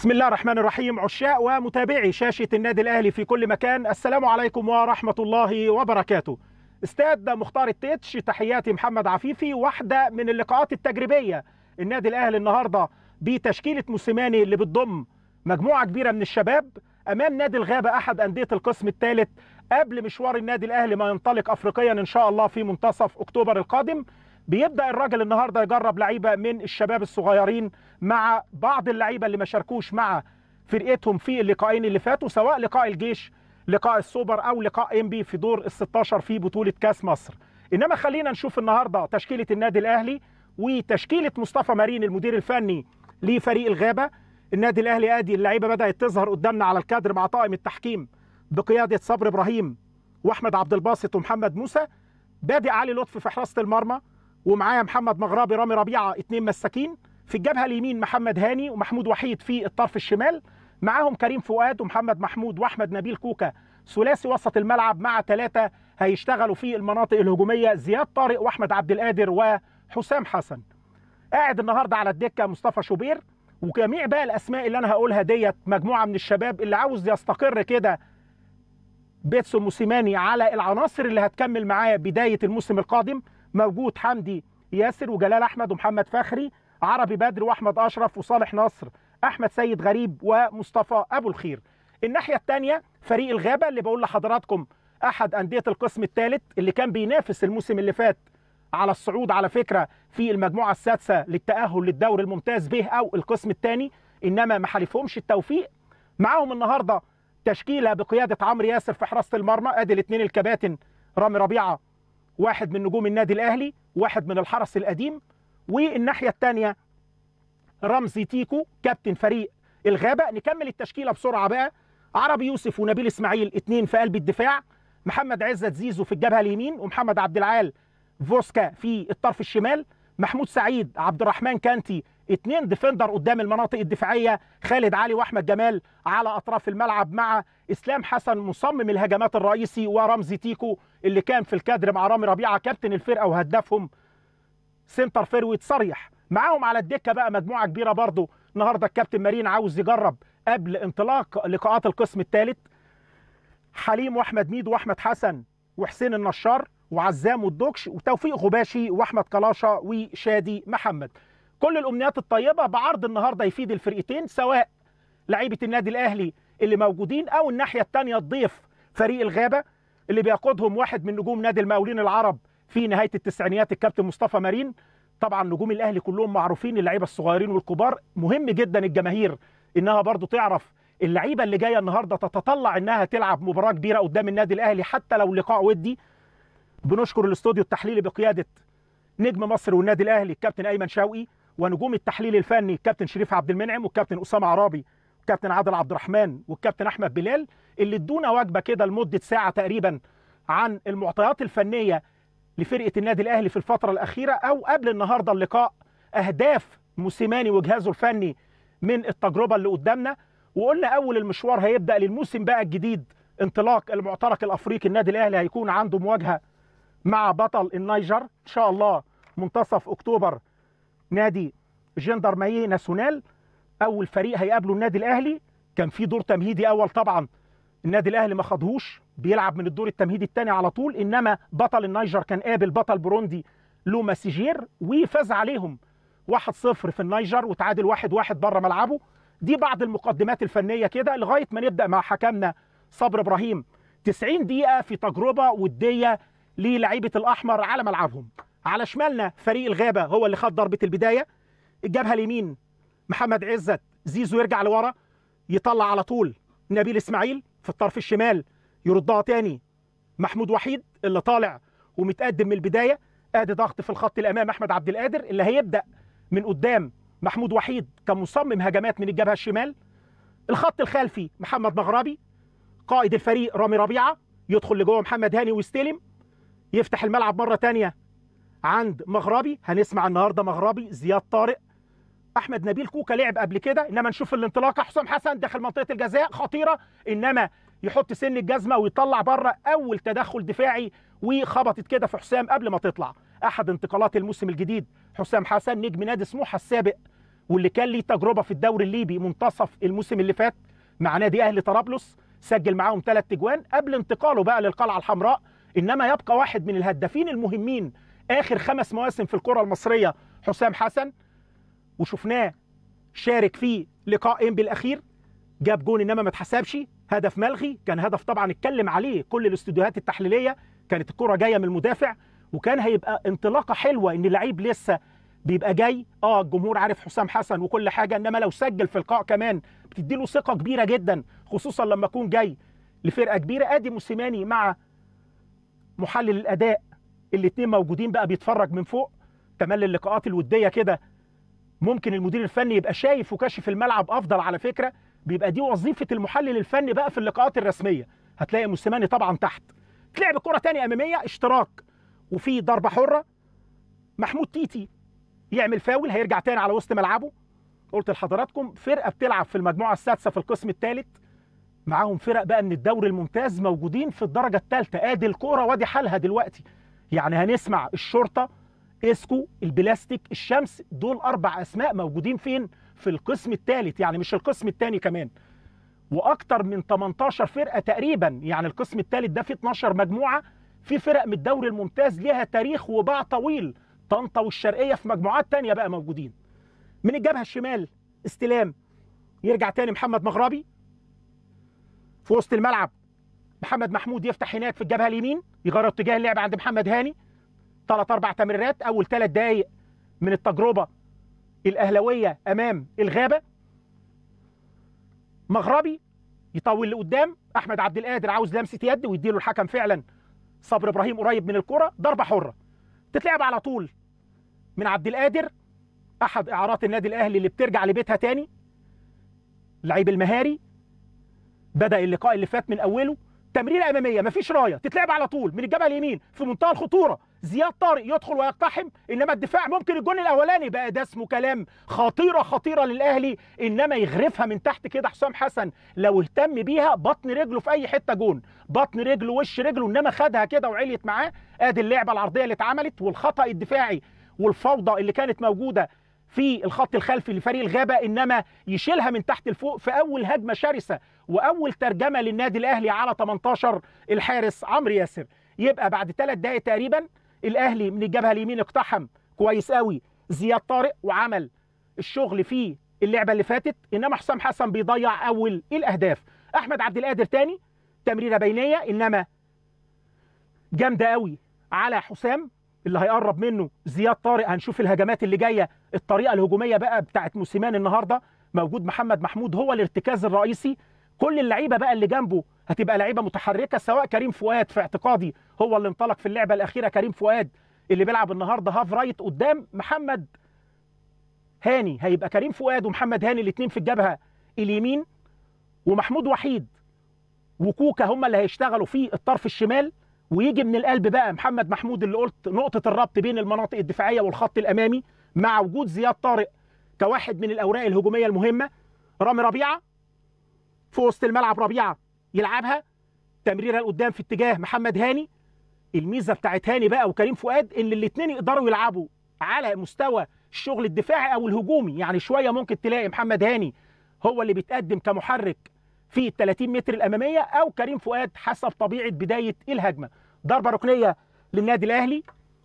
بسم الله الرحمن الرحيم عشاء ومتابعي شاشة النادي الأهلي في كل مكان السلام عليكم ورحمة الله وبركاته استاد مختار التتش تحياتي محمد عفيفي واحدة من اللقاءات التجريبية النادي الأهلي النهاردة بتشكيلة موسيماني اللي بتضم مجموعة كبيرة من الشباب أمام نادي الغابة أحد أندية القسم الثالث قبل مشوار النادي الأهلي ما ينطلق أفريقيا إن شاء الله في منتصف أكتوبر القادم بيبدا الراجل النهارده يجرب لعيبه من الشباب الصغيرين مع بعض اللعيبه اللي ما شاركوش مع فرقتهم في اللقاءين اللي فاتوا سواء لقاء الجيش لقاء السوبر او لقاء ام بي في دور ال 16 في بطوله كاس مصر انما خلينا نشوف النهارده تشكيله النادي الاهلي وتشكيله مصطفى مارين المدير الفني لفريق الغابه النادي الاهلي ادي اللعيبه بدات تظهر قدامنا على الكادر مع طاقم التحكيم بقياده صبري ابراهيم واحمد عبد الباسط ومحمد موسى بادئ علي لطفي في حراسه المرمى ومعايا محمد مغربي رامي ربيعه اثنين مساكين في الجبهه اليمين محمد هاني ومحمود وحيد في الطرف الشمال معاهم كريم فؤاد ومحمد محمود واحمد نبيل كوكا ثلاثي وسط الملعب مع ثلاثه هيشتغلوا في المناطق الهجوميه زياد طارق واحمد عبد القادر وحسام حسن قاعد النهارده على الدكه مصطفى شوبير وجميع بقى الاسماء اللي انا هقولها ديت مجموعه من الشباب اللي عاوز يستقر كده بيتسو موسيماني على العناصر اللي هتكمل معاه بدايه الموسم القادم موجود حمدي ياسر وجلال احمد ومحمد فخري عربي بدر واحمد اشرف وصالح نصر احمد سيد غريب ومصطفى ابو الخير الناحيه الثانيه فريق الغابه اللي بقول لحضراتكم احد انديه القسم الثالث اللي كان بينافس الموسم اللي فات على الصعود على فكره في المجموعه السادسه للتاهل للدوري الممتاز به او القسم الثاني انما ما حالفهمش التوفيق معاهم النهارده تشكيله بقياده عمرو ياسر في حراسه المرمى ادي الاثنين الكباتن رامي ربيعه واحد من نجوم النادي الاهلي واحد من الحرس القديم والناحيه الثانيه رمزي تيكو كابتن فريق الغابه نكمل التشكيله بسرعه بقى عربي يوسف ونبيل اسماعيل اثنين في قلب الدفاع محمد عزت زيزو في الجبهه اليمين ومحمد عبد العال فوسكا في الطرف الشمال محمود سعيد عبد الرحمن كانتي اثنين ديفندر قدام المناطق الدفاعيه خالد علي واحمد جمال على اطراف الملعب مع اسلام حسن مصمم الهجمات الرئيسي ورمزي تيكو اللي كان في الكادر مع رامي ربيعه كابتن الفرقه وهدافهم سنتر فيرويد صريح معاهم على الدكه بقى مجموعه كبيره برضو النهارده الكابتن مارين عاوز يجرب قبل انطلاق لقاءات القسم الثالث حليم واحمد ميدو واحمد حسن وحسين النشار وعزام والدوكش وتوفيق غباشي واحمد كلاشه وشادي محمد كل الامنيات الطيبه بعرض النهارده يفيد الفرقتين سواء لعيبه النادي الاهلي اللي موجودين او الناحيه الثانيه الضيف فريق الغابه اللي بيقودهم واحد من نجوم نادي المقاولين العرب في نهايه التسعينيات الكابتن مصطفى مارين طبعا نجوم الاهلي كلهم معروفين اللعيبه الصغيرين والكبار مهم جدا الجماهير انها برضو تعرف اللعيبه اللي جايه النهارده تتطلع انها تلعب مباراه كبيره قدام النادي الاهلي حتى لو لقاء ودي بنشكر الاستوديو التحليلي بقياده نجم مصر والنادي الاهلي الكابتن ايمن شوقي ونجوم التحليل الفني الكابتن شريف عبد المنعم والكابتن اسامه عرابي والكابتن عادل عبد الرحمن والكابتن احمد بلال اللي ادونا وجبه كده لمده ساعه تقريبا عن المعطيات الفنيه لفرقه النادي الاهلي في الفتره الاخيره او قبل النهارده اللقاء اهداف موسيماني وجهازه الفني من التجربه اللي قدامنا وقلنا اول المشوار هيبدا للموسم بقى الجديد انطلاق المعترك الافريقي النادي الاهلي هيكون عنده مواجهه مع بطل النيجر ان شاء الله منتصف اكتوبر نادي جندرمايي ناسيونال اول فريق هيقابله النادي الاهلي كان في دور تمهيدي اول طبعا النادي الاهلي ما خدهوش بيلعب من الدور التمهيدي الثاني على طول انما بطل النيجر كان قابل بطل بوروندي لوما سيجير وفاز عليهم 1-0 في النيجر وتعادل 1-1 بره ملعبه دي بعض المقدمات الفنيه كده لغايه ما نبدا مع حكمنا صبر ابراهيم 90 دقيقه في تجربه وديه للعيبه الاحمر على ملعبهم على شمالنا فريق الغابه هو اللي خد ضربه البدايه الجبهه اليمين محمد عزت زيزو يرجع لورا يطلع على طول نبيل اسماعيل في الطرف الشمال يردها تاني محمود وحيد اللي طالع ومتقدم من البدايه ادي ضغط في الخط الامام احمد عبد القادر اللي هيبدا من قدام محمود وحيد كمصمم هجمات من الجبهه الشمال الخط الخلفي محمد مغربي قائد الفريق رامي ربيعه يدخل لجوه محمد هاني ويستلم يفتح الملعب مره تانية عند مغربي هنسمع النهارده مغربي زياد طارق احمد نبيل كوكا لعب قبل كده انما نشوف الانطلاقه حسام حسن داخل منطقه الجزاء خطيره انما يحط سن الجزمه ويطلع بره اول تدخل دفاعي وخبطت كده في حسام قبل ما تطلع احد انتقالات الموسم الجديد حسام حسن نجم نادي سموحه السابق واللي كان ليه تجربه في الدوري الليبي منتصف الموسم اللي فات مع نادي اهلي طرابلس سجل معاهم ثلاث تجوان قبل انتقاله بقى للقلعه الحمراء انما يبقى واحد من الهدافين المهمين اخر خمس مواسم في الكره المصريه حسام حسن وشفناه شارك في لقاء انبي الاخير جاب جون انما ما اتحسبش هدف ملغي كان هدف طبعا اتكلم عليه كل الاستوديوهات التحليليه كانت الكره جايه من المدافع وكان هيبقى انطلاقه حلوه ان لعيب لسه بيبقى جاي اه الجمهور عارف حسام حسن وكل حاجه انما لو سجل في اللقاء كمان بتدي له ثقه كبيره جدا خصوصا لما يكون جاي لفرقه كبيره ادي موسيماني مع محلل الاداء الاثنين موجودين بقى بيتفرج من فوق تملي اللقاءات الوديه كده ممكن المدير الفني يبقى شايف وكاشف الملعب افضل على فكره بيبقى دي وظيفه المحلل الفني بقى في اللقاءات الرسميه هتلاقي موسيماني طبعا تحت تلعب كره تانية اماميه اشتراك وفي ضربه حره محمود تيتي يعمل فاول هيرجع تاني على وسط ملعبه قلت لحضراتكم فرقه بتلعب في المجموعه السادسه في القسم الثالث معاهم فرق بقى من الدوري الممتاز موجودين في الدرجه الثالثه ادي الكوره وادي حالها دلوقتي يعني هنسمع الشرطه اسكو البلاستيك الشمس دول اربع اسماء موجودين فين في القسم الثالث يعني مش القسم الثاني كمان واكتر من 18 فرقه تقريبا يعني القسم الثالث ده فيه 12 مجموعه في فرق من الدوري الممتاز ليها تاريخ وباع طويل طنطا والشرقيه في مجموعات تانية بقى موجودين من الجبهه الشمال استلام يرجع تاني محمد مغربي في وسط الملعب محمد محمود يفتح هناك في الجبهه اليمين يغير اتجاه اللعب عند محمد هاني ثلاث اربع تمريرات اول ثلاث دقائق من التجربه الاهلاويه امام الغابه مغربي يطول لقدام احمد عبد القادر عاوز لمسه يد ويديله الحكم فعلا صبر ابراهيم قريب من الكره ضربه حره تتلعب على طول من عبد القادر احد اعارات النادي الاهلي اللي بترجع لبيتها تاني اللعيب المهاري بدا اللقاء اللي فات من اوله تمريره اماميه مفيش رايه تتلعب على طول من الجبهه اليمين في منتهى الخطوره زياد طارق يدخل ويقتحم انما الدفاع ممكن الجون الاولاني بقى ده اسمه كلام خطيره خطيره للاهلي انما يغرفها من تحت كده حسام حسن لو اهتم بيها بطن رجله في اي حته جون بطن رجله وش رجله انما خدها كده وعليت معاه ادي اللعبه العرضيه اللي اتعملت والخطا الدفاعي والفوضى اللي كانت موجوده في الخط الخلفي لفريق الغابه انما يشيلها من تحت لفوق في اول هجمه شرسه واول ترجمه للنادي الاهلي على 18 الحارس عمرو ياسر يبقى بعد ثلاث دقائق تقريبا الاهلي من الجبهه اليمين اقتحم كويس قوي زياد طارق وعمل الشغل في اللعبه اللي فاتت انما حسام حسن بيضيع اول الاهداف احمد عبد القادر تاني تمريره بينيه انما جامده قوي على حسام اللي هيقرب منه زياد طارق هنشوف الهجمات اللي جايه الطريقه الهجوميه بقى بتاعت موسيمان النهارده موجود محمد محمود هو الارتكاز الرئيسي كل اللعيبه بقى اللي جنبه هتبقى لعيبه متحركه سواء كريم فؤاد في اعتقادي هو اللي انطلق في اللعبه الاخيره كريم فؤاد اللي بيلعب النهارده هاف رايت قدام محمد هاني هيبقى كريم فؤاد ومحمد هاني الاثنين في الجبهه اليمين ومحمود وحيد وكوكا هم اللي هيشتغلوا في الطرف الشمال ويجي من القلب بقى محمد محمود اللي قلت نقطه الربط بين المناطق الدفاعيه والخط الامامي مع وجود زياد طارق كواحد من الاوراق الهجوميه المهمه رامي ربيعه في وسط الملعب ربيعه يلعبها تمريره لقدام في اتجاه محمد هاني الميزه بتاعت هاني بقى وكريم فؤاد ان الاثنين يقدروا يلعبوا على مستوى الشغل الدفاعي او الهجومي يعني شويه ممكن تلاقي محمد هاني هو اللي بيتقدم كمحرك في ال 30 متر الاماميه او كريم فؤاد حسب طبيعه بدايه الهجمه ضربه ركنيه للنادي الاهلي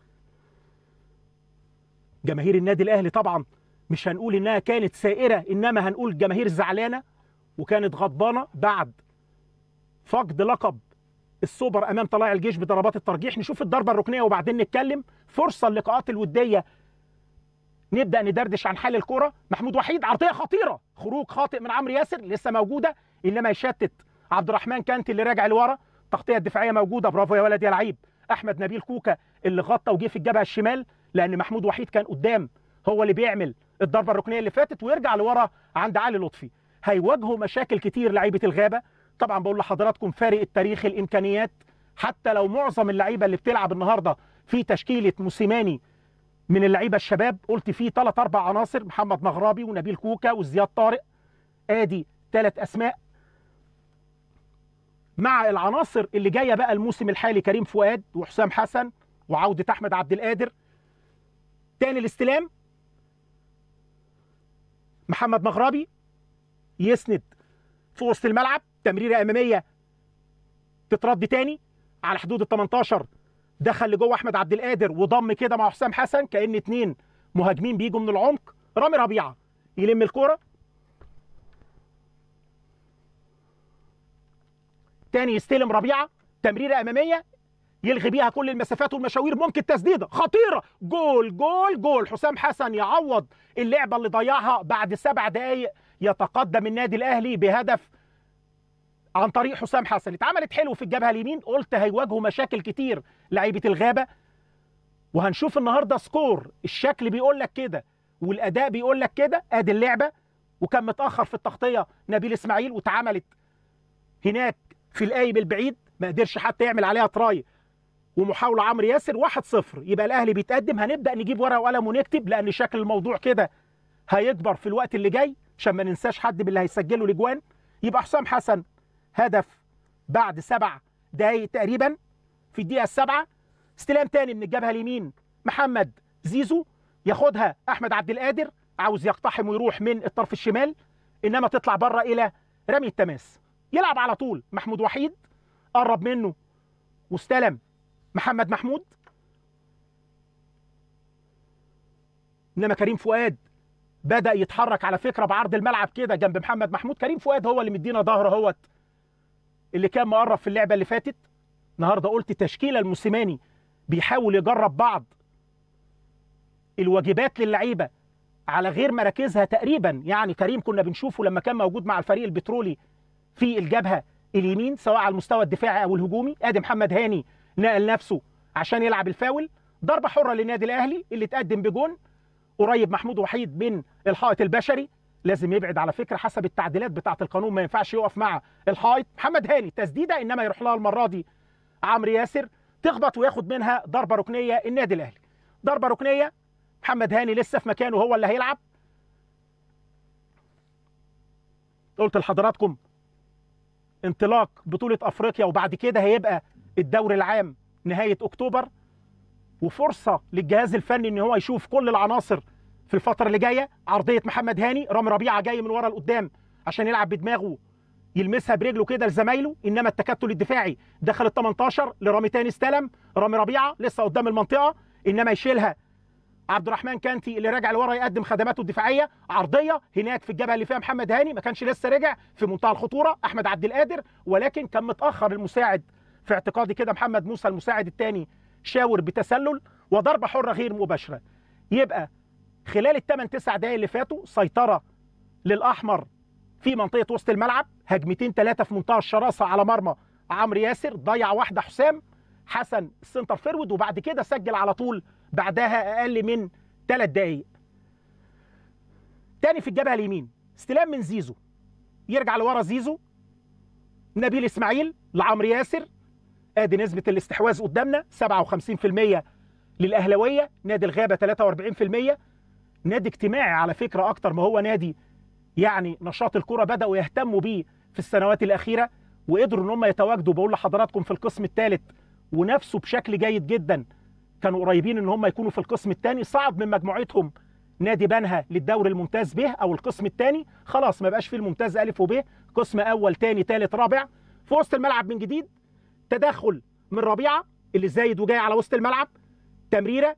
جماهير النادي الاهلي طبعا مش هنقول انها كانت سائره انما هنقول جماهير زعلانه وكانت غضبانه بعد فقد لقب السوبر امام طلائع الجيش بضربات الترجيح نشوف الضربه الركنيه وبعدين نتكلم فرصه اللقاءات الوديه نبدا ندردش عن حال الكره محمود وحيد عرضيه خطيره خروج خاطئ من عمرو ياسر لسه موجوده انما يشتت عبد الرحمن كانت اللي راجع لورا التغطيه الدفاعيه موجوده برافو يا ولد يا لعيب احمد نبيل كوكا اللي غطى وجه في الجبهه الشمال لان محمود وحيد كان قدام هو اللي بيعمل الضربه الركنيه اللي فاتت ويرجع لورا عند علي لطفي هيواجهوا مشاكل كتير لعيبه الغابه طبعا بقول لحضراتكم فارق التاريخ الامكانيات حتى لو معظم اللعيبه اللي بتلعب النهارده في تشكيله موسيماني من اللعيبه الشباب قلت فيه ثلاث اربع عناصر محمد مغربي ونبيل كوكا وزياد طارق ادي ثلاث اسماء مع العناصر اللي جايه بقى الموسم الحالي كريم فؤاد وحسام حسن وعوده احمد عبد القادر تاني الاستلام محمد مغربي يسند في وسط الملعب تمريره اماميه تترد تاني على حدود ال 18 دخل لجوه احمد عبد القادر وضم كده مع حسام حسن كان اتنين مهاجمين بيجوا من العمق رامي ربيعه يلم الكوره تاني يستلم ربيعه تمريره اماميه يلغي بيها كل المسافات والمشاوير ممكن تسديده خطيره جول جول جول حسام حسن يعوض اللعبه اللي ضيعها بعد سبع دقائق يتقدم النادي الاهلي بهدف عن طريق حسام حسن اتعملت حلو في الجبهه اليمين قلت هيواجهوا مشاكل كتير لعيبه الغابه وهنشوف النهارده سكور الشكل بيقول لك كده والاداء بيقول لك كده ادي اللعبه وكان متاخر في التغطيه نبيل اسماعيل واتعملت هناك في القايم البعيد ما قدرش حتى يعمل عليها تراي ومحاوله عمرو ياسر 1-0 يبقى الاهلي بيتقدم هنبدا نجيب ورقه وقلم ونكتب لان شكل الموضوع كده هيكبر في الوقت اللي جاي عشان ما ننساش حد من اللي هيسجلوا الاجوان يبقى حسام حسن هدف بعد سبع دقايق تقريبا في الدقيقه السابعه استلام تاني من الجبهه اليمين محمد زيزو ياخدها احمد عبد القادر عاوز يقتحم ويروح من الطرف الشمال انما تطلع بره الى رمي التماس يلعب على طول محمود وحيد قرب منه واستلم محمد محمود انما كريم فؤاد بدا يتحرك على فكره بعرض الملعب كده جنب محمد محمود كريم فؤاد هو اللي مدينا ظهر اهوت اللي كان مقرب في اللعبه اللي فاتت النهارده قلت تشكيله الموسيماني بيحاول يجرب بعض الواجبات للعيبه على غير مراكزها تقريبا يعني كريم كنا بنشوفه لما كان موجود مع الفريق البترولي في الجبهه اليمين سواء على المستوى الدفاعي او الهجومي ادي محمد هاني نقل نفسه عشان يلعب الفاول ضربه حره للنادي الاهلي اللي تقدم بجون قريب محمود وحيد من الحائط البشري لازم يبعد على فكره حسب التعديلات بتاعه القانون ما ينفعش يقف مع الحائط محمد هاني تسديده انما يروح لها المره دي عمرو ياسر تخبط وياخد منها ضربه ركنيه النادي الاهلي ضربه ركنيه محمد هاني لسه في مكانه هو اللي هيلعب قلت لحضراتكم انطلاق بطوله افريقيا وبعد كده هيبقى الدوري العام نهايه اكتوبر وفرصه للجهاز الفني ان هو يشوف كل العناصر في الفتره اللي جايه عرضيه محمد هاني رامي ربيعه جاي من ورا لقدام عشان يلعب بدماغه يلمسها برجله كده لزمايله انما التكتل الدفاعي دخل ال 18 لرامي تاني استلم رامي ربيعه لسه قدام المنطقه انما يشيلها عبد الرحمن كانتي اللي راجع لورا يقدم خدماته الدفاعيه عرضيه هناك في الجبهه اللي فيها محمد هاني ما كانش لسه رجع في منتهى الخطوره احمد عبد القادر ولكن كان متاخر المساعد في اعتقادي كده محمد موسى المساعد الثاني شاور بتسلل وضربه حره غير مباشره يبقى خلال الثمان تسع دقايق اللي فاتوا سيطره للاحمر في منطقه وسط الملعب هجمتين ثلاثه في منتهى الشراسه على مرمى عمرو ياسر ضيع واحده حسام حسن السنتر فيرود وبعد كده سجل على طول بعدها اقل من ثلاث دقايق تاني في الجبهه اليمين استلام من زيزو يرجع لورا زيزو نبيل اسماعيل لعمرو ياسر ادي نسبه الاستحواذ قدامنا 57% للاهلاويه نادي الغابه 43% نادي اجتماعي على فكره اكتر ما هو نادي يعني نشاط الكره بداوا يهتموا بيه في السنوات الاخيره وقدروا ان هم يتواجدوا بقول لحضراتكم في القسم الثالث ونفسوا بشكل جيد جدا كانوا قريبين ان هم يكونوا في القسم الثاني صعد من مجموعتهم نادي بنها للدوري الممتاز به او القسم الثاني خلاص ما بقاش فيه الممتاز الف وب قسم اول ثاني ثالث رابع في وسط الملعب من جديد تدخل من ربيعه اللي زايد وجاي على وسط الملعب تمريره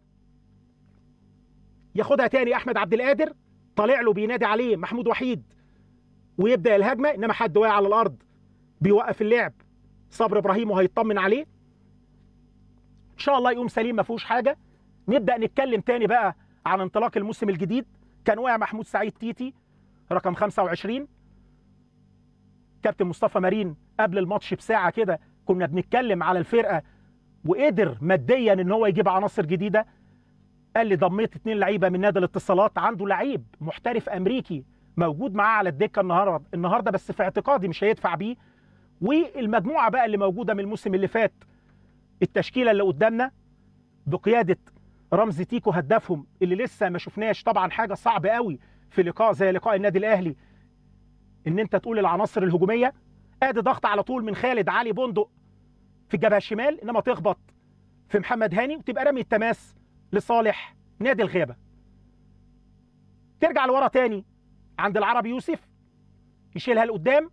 ياخدها تاني احمد عبد القادر طالع له بينادي عليه محمود وحيد ويبدا الهجمه انما حد واقع على الارض بيوقف اللعب صبر ابراهيم وهيطمن عليه ان شاء الله يقوم سليم ما فيهوش حاجه نبدا نتكلم تاني بقى عن انطلاق الموسم الجديد كان واقع محمود سعيد تيتي رقم 25 كابتن مصطفى مارين قبل الماتش بساعه كده كنا بنتكلم على الفرقه وقدر ماديا ان هو يجيب عناصر جديده قال لي ضميت اتنين لعيبه من نادي الاتصالات عنده لعيب محترف امريكي موجود معاه على الدكه النهارده النهارده بس في اعتقادي مش هيدفع بيه والمجموعه بقى اللي موجوده من الموسم اللي فات التشكيله اللي قدامنا بقياده رمزي تيكو هدافهم اللي لسه ما شفناش طبعا حاجه صعبه قوي في لقاء زي لقاء النادي الاهلي ان انت تقول العناصر الهجوميه ادي ضغط على طول من خالد علي بندق في الجبهه الشمال انما تخبط في محمد هاني وتبقى رمي التماس لصالح نادي الغابه ترجع لورا تاني عند العربي يوسف يشيلها لقدام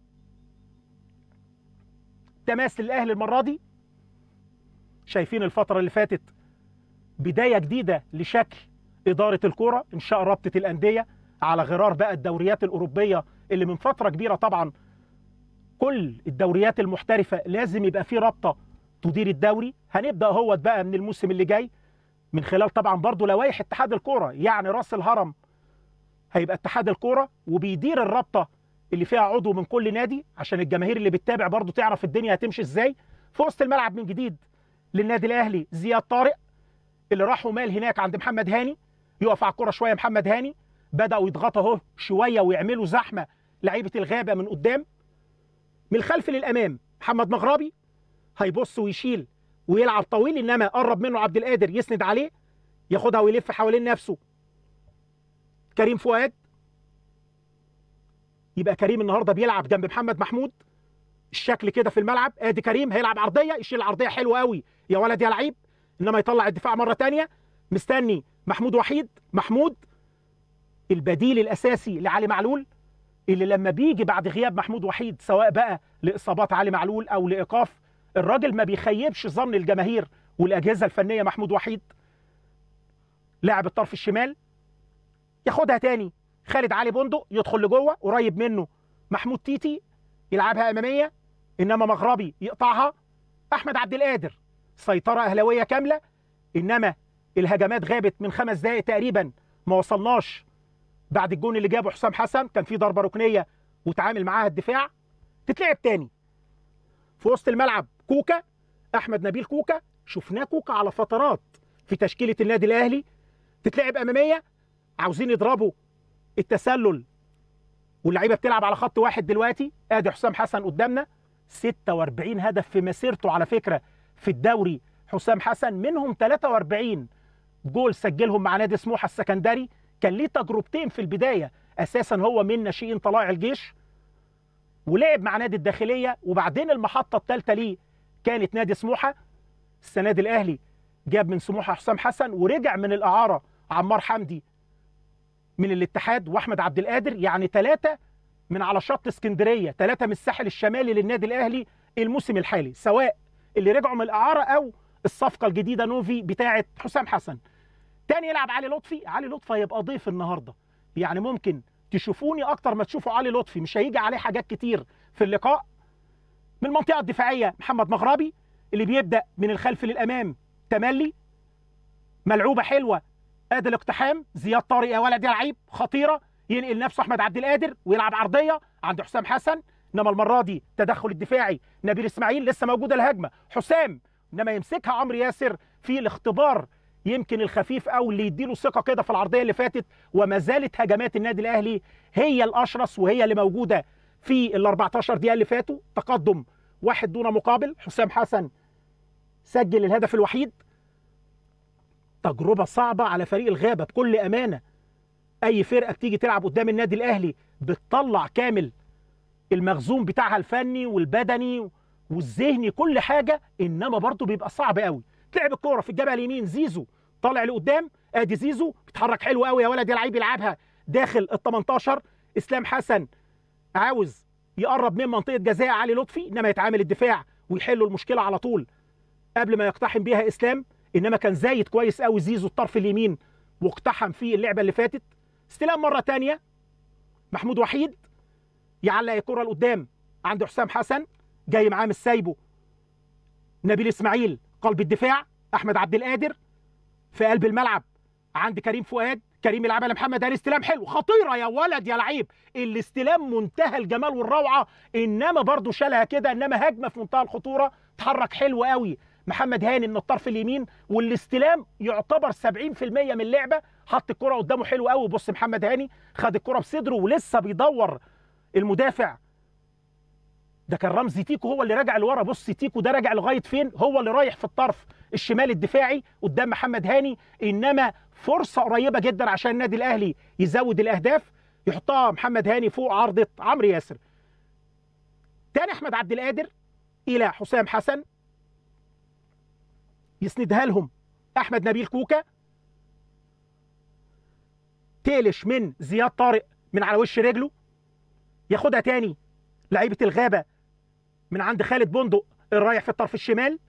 تماس للاهلي المره دي شايفين الفتره اللي فاتت بدايه جديده لشكل اداره الكوره انشاء رابطه الانديه على غرار بقى الدوريات الاوروبيه اللي من فتره كبيره طبعا كل الدوريات المحترفه لازم يبقى في رابطه تدير الدوري هنبدا هو بقى من الموسم اللي جاي من خلال طبعا برضو لوائح اتحاد الكوره يعني راس الهرم هيبقى اتحاد الكوره وبيدير الرابطه اللي فيها عضو من كل نادي عشان الجماهير اللي بتتابع برضو تعرف الدنيا هتمشي ازاي في وسط الملعب من جديد للنادي الاهلي زياد طارق اللي راحوا مال هناك عند محمد هاني يقف على الكوره شويه محمد هاني بداوا يضغطوا اهو شويه ويعملوا زحمه لعيبه الغابه من قدام من الخلف للامام محمد مغربي هيبص ويشيل ويلعب طويل انما قرب منه عبد القادر يسند عليه ياخدها ويلف حوالين نفسه كريم فؤاد يبقى كريم النهارده بيلعب جنب محمد محمود الشكل كده في الملعب ادي كريم هيلعب عرضيه يشيل العرضيه حلوه قوي يا ولد يا لعيب انما يطلع الدفاع مره تانية مستني محمود وحيد محمود البديل الاساسي لعلي معلول اللي لما بيجي بعد غياب محمود وحيد سواء بقى لاصابات علي معلول او لايقاف الراجل ما بيخيبش ظن الجماهير والاجهزه الفنيه محمود وحيد لاعب الطرف الشمال ياخدها تاني خالد علي بندق يدخل لجوه قريب منه محمود تيتي يلعبها اماميه انما مغربي يقطعها احمد عبد القادر سيطره اهلاويه كامله انما الهجمات غابت من خمس دقائق تقريبا ما وصلناش بعد الجون اللي جابه حسام حسن كان في ضربه ركنيه وتعامل معاها الدفاع تتلعب تاني في وسط الملعب كوكا احمد نبيل كوكا شفناه كوكا على فترات في تشكيله النادي الاهلي تتلعب اماميه عاوزين يضربوا التسلل واللعيبه بتلعب على خط واحد دلوقتي ادي حسام حسن قدامنا 46 هدف في مسيرته على فكره في الدوري حسام حسن منهم 43 جول سجلهم مع نادي سموحه السكندري كان ليه تجربتين في البدايه اساسا هو من ناشئين طلائع الجيش ولعب مع نادي الداخليه وبعدين المحطه الثالثه ليه كانت نادي سموحه السنه دي الاهلي جاب من سموحه حسام حسن ورجع من الاعاره عمار حمدي من الاتحاد واحمد عبد القادر يعني ثلاثه من على شط اسكندريه ثلاثه من الساحل الشمالي للنادي الاهلي الموسم الحالي سواء اللي رجعوا من الاعاره او الصفقه الجديده نوفي بتاعه حسام حسن تاني يلعب علي لطفي علي لطفي هيبقى ضيف النهارده يعني ممكن تشوفوني اكتر ما تشوفوا علي لطفي مش هيجي عليه حاجات كتير في اللقاء من المنطقه الدفاعيه محمد مغربي اللي بيبدا من الخلف للامام تملي ملعوبه حلوه ادي الاقتحام زياد طارق يا ولد يا لعيب خطيره ينقل نفسه احمد عبد القادر ويلعب عرضيه عند حسام حسن انما المره دي تدخل الدفاعي نبيل اسماعيل لسه موجوده الهجمه حسام انما يمسكها عمرو ياسر في الاختبار يمكن الخفيف او اللي يديله ثقه كده في العرضيه اللي فاتت وما زالت هجمات النادي الاهلي هي الاشرس وهي اللي موجوده في ال 14 دقيقه اللي فاتوا تقدم واحد دون مقابل حسام حسن سجل الهدف الوحيد تجربه صعبه على فريق الغابه بكل امانه اي فرقه بتيجي تلعب قدام النادي الاهلي بتطلع كامل المخزون بتاعها الفني والبدني والذهني كل حاجه انما برضه بيبقى صعب قوي تلعب الكوره في الجبهه اليمين زيزو طالع لقدام ادي زيزو بيتحرك حلو قوي يا ولد يا لعيب يلعبها داخل ال 18 اسلام حسن عاوز يقرب من منطقه جزاء علي لطفي انما يتعامل الدفاع ويحلوا المشكله على طول قبل ما يقتحم بيها اسلام انما كان زايد كويس قوي زيزو الطرف اليمين واقتحم في اللعبه اللي فاتت استلام مره تانية محمود وحيد يعلق الكره لقدام عند حسام حسن جاي معاه مش سايبه نبيل اسماعيل قلب الدفاع احمد عبد القادر في قلب الملعب عند كريم فؤاد كريم يلعبها لمحمد هاني استلام حلو خطيره يا ولد يا لعيب الاستلام منتهى الجمال والروعه انما برضه شالها كده انما هجمه في منتهى الخطوره اتحرك حلو قوي محمد هاني من الطرف اليمين والاستلام يعتبر 70% من اللعبه حط الكره قدامه حلو قوي بص محمد هاني خد الكره بصدره ولسه بيدور المدافع ده كان رمزي تيكو هو اللي راجع لورا بص تيكو ده راجع لغايه فين هو اللي رايح في الطرف الشمال الدفاعي قدام محمد هاني انما فرصه قريبه جدا عشان النادي الاهلي يزود الاهداف يحطها محمد هاني فوق عارضه عمرو ياسر تاني احمد عبد القادر الى حسام حسن يسندها لهم احمد نبيل كوكا تقلش من زياد طارق من على وش رجله ياخدها تاني لعيبه الغابه من عند خالد بندق الرايح في الطرف الشمال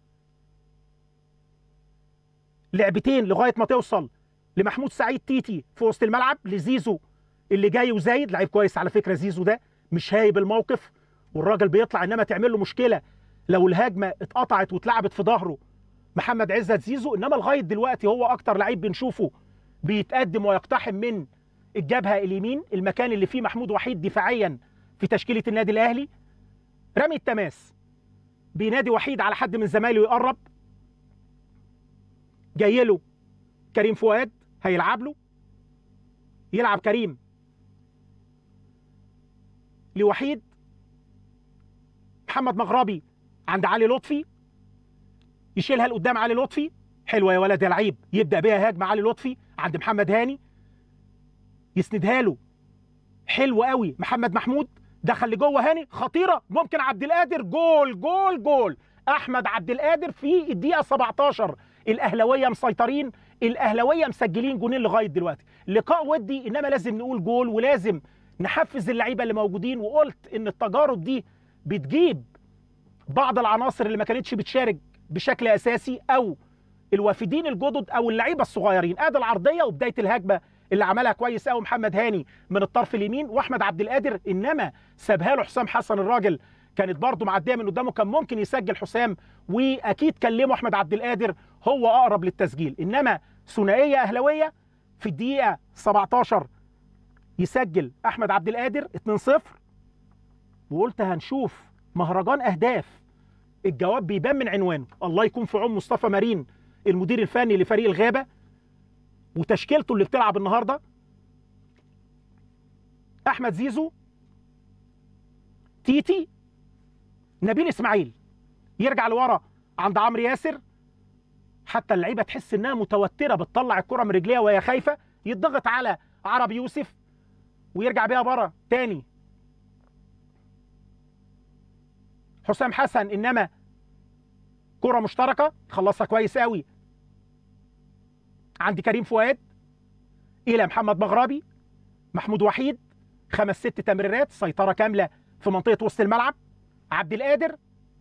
لعبتين لغايه ما توصل لمحمود سعيد تيتي في وسط الملعب لزيزو اللي جاي وزايد لعيب كويس على فكره زيزو ده مش هايب الموقف والراجل بيطلع انما تعمل له مشكله لو الهجمه اتقطعت واتلعبت في ظهره محمد عزت زيزو انما لغايه دلوقتي هو اكتر لعيب بنشوفه بيتقدم ويقتحم من الجبهه اليمين المكان اللي فيه محمود وحيد دفاعيا في تشكيله النادي الاهلي رمي التماس بينادي وحيد على حد من زمايله يقرب جاي له كريم فؤاد هيلعب له يلعب كريم لوحيد محمد مغربي عند علي لطفي يشيلها لقدام علي لطفي حلوه يا ولد يا لعيب يبدا بيها هجمه علي لطفي عند محمد هاني يسندها له حلو قوي محمد محمود دخل لجوه هاني خطيره ممكن عبد القادر جول جول جول احمد عبد القادر في الدقيقه 17 الاهلاويه مسيطرين الاهلاويه مسجلين جونين لغايه دلوقتي لقاء ودي انما لازم نقول جول ولازم نحفز اللعيبه اللي موجودين وقلت ان التجارب دي بتجيب بعض العناصر اللي ما كانتش بتشارك بشكل اساسي او الوافدين الجدد او اللعيبه الصغيرين ادي العرضيه وبدايه الهجمه اللي عملها كويس قوي محمد هاني من الطرف اليمين واحمد عبد القادر انما سابها له حسام حسن الراجل كانت برضه معديه من قدامه كان ممكن يسجل حسام واكيد كلمه احمد عبد القادر هو اقرب للتسجيل انما ثنائيه اهلاويه في الدقيقه 17 يسجل احمد عبد القادر 2-0 وقلت هنشوف مهرجان اهداف الجواب بيبان من عنوانه الله يكون في عون مصطفى مارين المدير الفني لفريق الغابه وتشكيلته اللي بتلعب النهارده احمد زيزو تيتي نبيل اسماعيل يرجع لورا عند عمرو ياسر حتى اللعيبه تحس انها متوتره بتطلع الكره من رجليها وهي خايفه يضغط على عرب يوسف ويرجع بيها بره تاني حسام حسن انما كره مشتركه خلصها كويس قوي عند كريم فؤاد الى محمد مغربي محمود وحيد خمس ست تمريرات سيطره كامله في منطقه وسط الملعب عبد القادر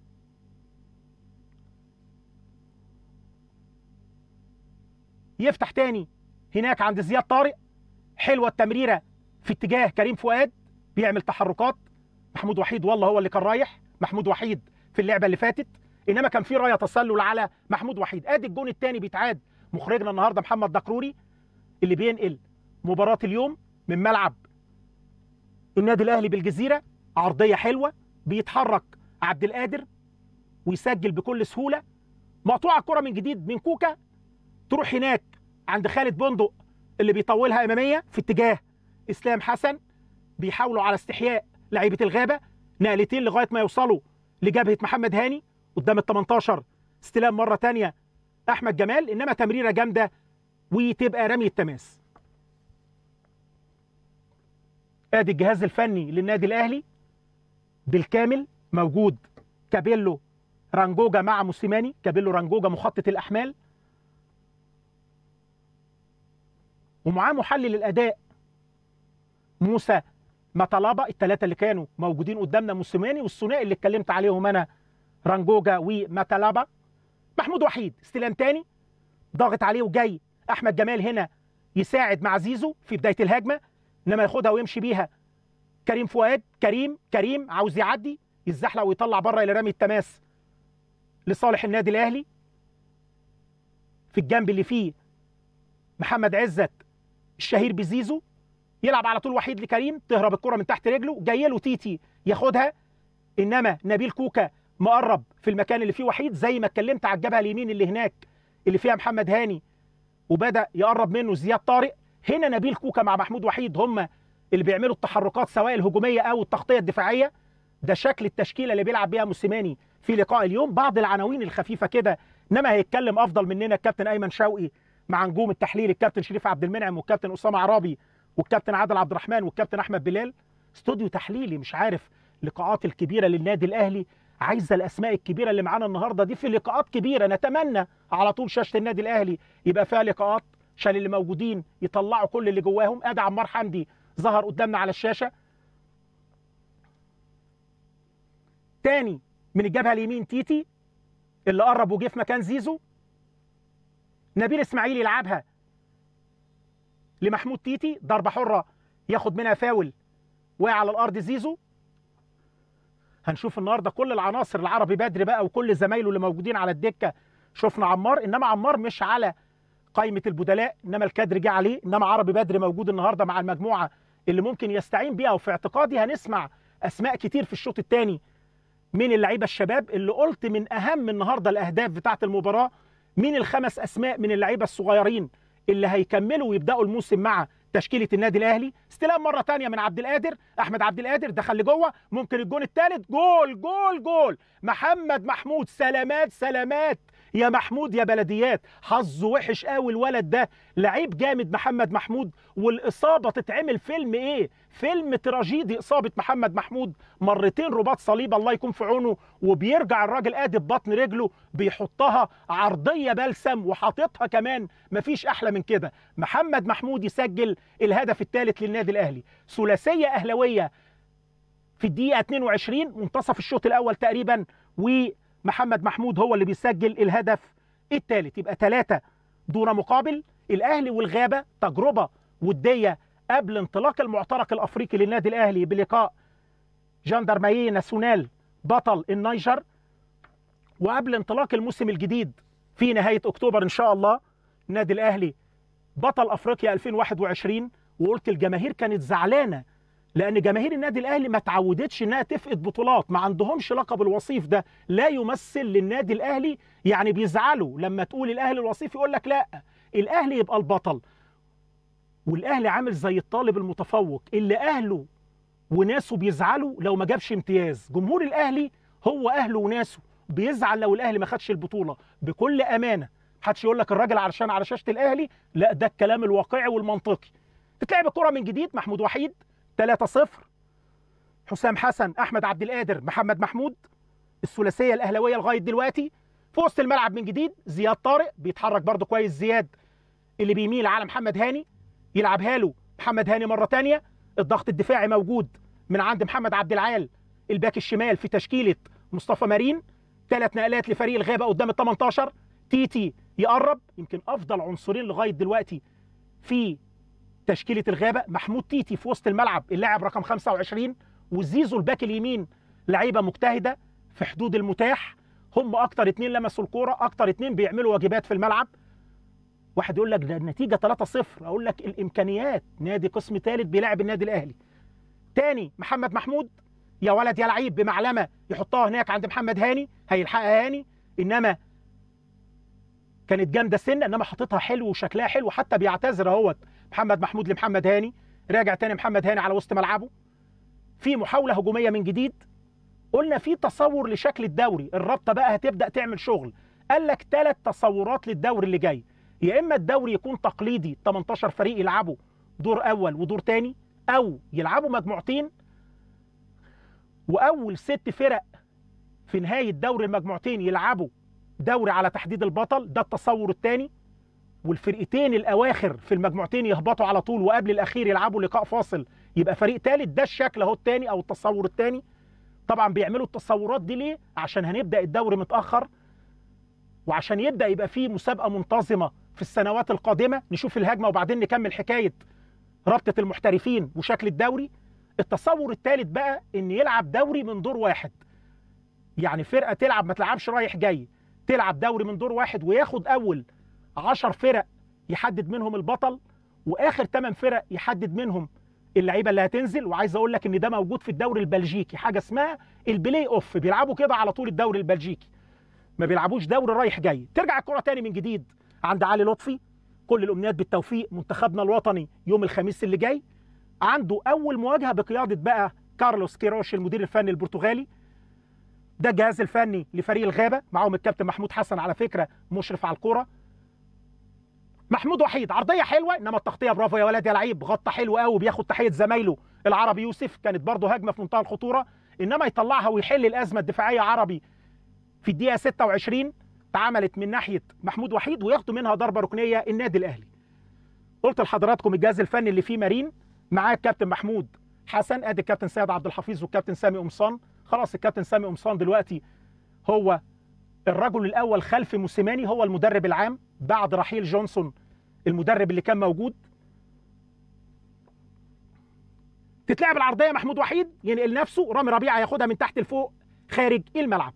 يفتح تاني هناك عند زياد طارق حلوه التمريره في اتجاه كريم فؤاد بيعمل تحركات محمود وحيد والله هو اللي كان رايح محمود وحيد في اللعبه اللي فاتت انما كان في رايه تسلل على محمود وحيد ادي الجون الثاني بيتعاد مخرجنا النهارده محمد دكروري اللي بينقل مباراه اليوم من ملعب النادي الاهلي بالجزيره عرضيه حلوه بيتحرك عبد القادر ويسجل بكل سهوله مقطوعه الكره من جديد من كوكا تروح هناك عند خالد بندق اللي بيطولها اماميه في اتجاه اسلام حسن بيحاولوا على استحياء لعيبه الغابه نقلتين لغايه ما يوصلوا لجبهه محمد هاني قدام ال 18 استلام مره ثانيه احمد جمال انما تمريره جامده وتبقى رمي التماس ادي الجهاز الفني للنادي الاهلي بالكامل موجود كابيلو رانجوجا مع موسيماني كابيلو رانجوجا مخطط الاحمال ومعاه محلل الاداء موسى مطلبه الثلاثه اللي كانوا موجودين قدامنا موسيماني والثنائي اللي اتكلمت عليهم انا رانجوجا ومطلبه محمود وحيد استلام تاني ضاغط عليه وجاي احمد جمال هنا يساعد مع زيزو في بدايه الهجمه انما ياخدها ويمشي بيها كريم فؤاد كريم كريم عاوز يعدي يتزحلق ويطلع بره الى رمي التماس لصالح النادي الاهلي في الجنب اللي فيه محمد عزت الشهير بزيزو يلعب على طول وحيد لكريم تهرب الكره من تحت رجله جاي له تيتي ياخدها انما نبيل كوكا مقرب في المكان اللي فيه وحيد زي ما اتكلمت على الجبهه اليمين اللي هناك اللي فيها محمد هاني وبدا يقرب منه زياد طارق هنا نبيل كوكا مع محمود وحيد هم اللي بيعملوا التحركات سواء الهجوميه او التغطيه الدفاعيه ده شكل التشكيله اللي بيلعب بيها موسيماني في لقاء اليوم بعض العناوين الخفيفه كده انما هيتكلم افضل مننا الكابتن ايمن شوقي مع نجوم التحليل الكابتن شريف عبد المنعم والكابتن اسامه عرابي والكابتن عادل عبد الرحمن والكابتن احمد بلال استوديو تحليلي مش عارف اللقاءات الكبيره للنادي الاهلي عايزه الاسماء الكبيره اللي معانا النهارده دي في لقاءات كبيره نتمنى على طول شاشه النادي الاهلي يبقى فيها لقاءات عشان اللي موجودين يطلعوا كل اللي جواهم ادي عمار حمدي ظهر قدامنا على الشاشه تاني من الجبهه اليمين تيتي اللي قرب وجه في مكان زيزو نبيل اسماعيل يلعبها لمحمود تيتي ضربه حره ياخد منها فاول وقع على الارض زيزو هنشوف النهارده كل العناصر العربي بدري بقى وكل زمايله اللي موجودين على الدكه شفنا عمار انما عمار مش على قائمه البدلاء انما الكادر جه عليه انما عربي بدري موجود النهارده مع المجموعه اللي ممكن يستعين بيها وفي اعتقادي هنسمع اسماء كتير في الشوط الثاني من اللعيبه الشباب اللي قلت من اهم النهارده الاهداف بتاعه المباراه مين الخمس اسماء من اللعيبه الصغيرين اللي هيكملوا ويبداوا الموسم مع تشكيله النادي الاهلي استلام مره ثانيه من عبد القادر احمد عبد القادر دخل لجوه ممكن الجون الثالث جول جول جول محمد محمود سلامات سلامات يا محمود يا بلديات حظه وحش قوي الولد ده لعيب جامد محمد محمود والاصابه تتعمل فيلم ايه فيلم تراجيدي اصابه محمد محمود مرتين رباط صليب الله يكون في عونه وبيرجع الراجل قادر بطن رجله بيحطها عرضيه بلسم وحاططها كمان مفيش احلى من كده محمد محمود يسجل الهدف الثالث للنادي الاهلي ثلاثيه اهلاويه في الدقيقه 22 منتصف الشوط الاول تقريبا ومحمد محمود هو اللي بيسجل الهدف الثالث يبقى ثلاثه دون مقابل الاهلي والغابه تجربه وديه قبل انطلاق المعترك الافريقي للنادي الاهلي بلقاء جاندرمايي ناسيونال بطل النيجر وقبل انطلاق الموسم الجديد في نهايه اكتوبر ان شاء الله النادي الاهلي بطل افريقيا 2021 وقلت الجماهير كانت زعلانه لان جماهير النادي الاهلي ما تعودتش انها تفقد بطولات ما عندهمش لقب الوصيف ده لا يمثل للنادي الاهلي يعني بيزعلوا لما تقول الاهلي الوصيف يقول لك لا الاهلي يبقى البطل والاهلي عامل زي الطالب المتفوق اللي اهله وناسه بيزعلوا لو ما جابش امتياز جمهور الاهلي هو اهله وناسه بيزعل لو الاهلي ما خدش البطوله بكل امانه محدش يقول لك الراجل علشان على شاشه الاهلي لا ده الكلام الواقعي والمنطقي تتلعب الكره من جديد محمود وحيد 3-0 حسام حسن احمد عبد القادر محمد محمود الثلاثيه الاهلاويه لغايه دلوقتي في وسط الملعب من جديد زياد طارق بيتحرك برده كويس زياد اللي بيميل على محمد هاني يلعبها له محمد هاني مره ثانيه الضغط الدفاعي موجود من عند محمد عبد العال الباك الشمال في تشكيله مصطفى مارين ثلاث نقلات لفريق الغابه قدام ال 18 تيتي يقرب يمكن افضل عنصرين لغايه دلوقتي في تشكيله الغابه محمود تيتي في وسط الملعب اللاعب رقم 25 وزيزو الباك اليمين لعيبه مجتهده في حدود المتاح هم اكتر اتنين لمسوا الكوره اكتر اتنين بيعملوا واجبات في الملعب واحد يقول لك ده النتيجه 3-0 اقول لك الامكانيات نادي قسم ثالث بيلعب النادي الاهلي تاني محمد محمود يا ولد يا لعيب بمعلمه يحطها هناك عند محمد هاني هيلحقها هاني انما كانت جامده سنه انما حاططها حلو وشكلها حلو حتى بيعتذر اهوت محمد محمود لمحمد هاني راجع تاني محمد هاني على وسط ملعبه في محاوله هجوميه من جديد قلنا في تصور لشكل الدوري الرابطه بقى هتبدا تعمل شغل قال لك ثلاث تصورات للدوري اللي جاي يا اما الدوري يكون تقليدي 18 فريق يلعبوا دور اول ودور تاني او يلعبوا مجموعتين واول ست فرق في نهايه دوري المجموعتين يلعبوا دوري على تحديد البطل ده التصور الثاني والفرقتين الاواخر في المجموعتين يهبطوا على طول وقبل الاخير يلعبوا لقاء فاصل يبقى فريق ثالث ده الشكل اهو الثاني او التصور الثاني طبعا بيعملوا التصورات دي ليه عشان هنبدا الدوري متاخر وعشان يبدا يبقى فيه مسابقه منتظمه في السنوات القادمه نشوف الهجمه وبعدين نكمل حكايه رابطه المحترفين وشكل الدوري التصور الثالث بقى ان يلعب دوري من دور واحد يعني فرقه تلعب ما تلعبش رايح جاي تلعب دوري من دور واحد وياخد اول 10 فرق يحدد منهم البطل واخر 8 فرق يحدد منهم اللعيبه اللي هتنزل وعايز اقول لك ان ده موجود في الدوري البلجيكي حاجه اسمها البلاي اوف بيلعبوا كده على طول الدوري البلجيكي ما بيلعبوش دوري رايح جاي ترجع الكره تاني من جديد عند علي لطفي كل الامنيات بالتوفيق منتخبنا الوطني يوم الخميس اللي جاي عنده اول مواجهه بقياده بقى كارلوس كيروش المدير الفني البرتغالي ده الجهاز الفني لفريق الغابه معاهم الكابتن محمود حسن على فكره مشرف على الكوره محمود وحيد عرضيه حلوه انما التغطيه برافو يا ولد يا لعيب غطى حلو قوي بياخد تحيه زمايله العربي يوسف كانت برضه هجمه في منتهى الخطوره انما يطلعها ويحل الازمه الدفاعيه عربي في الدقيقه 26 اتعملت من ناحيه محمود وحيد وياخدوا منها ضربه ركنيه النادي الاهلي قلت لحضراتكم الجهاز الفني اللي فيه مارين معاه الكابتن محمود حسن ادي الكابتن سيد عبد الحفيظ والكابتن سامي قمصان خلاص الكابتن سامي قمصان دلوقتي هو الرجل الاول خلف موسيماني هو المدرب العام بعد رحيل جونسون المدرب اللي كان موجود تتلعب العرضيه محمود وحيد ينقل نفسه رامي ربيعه ياخدها من تحت لفوق خارج الملعب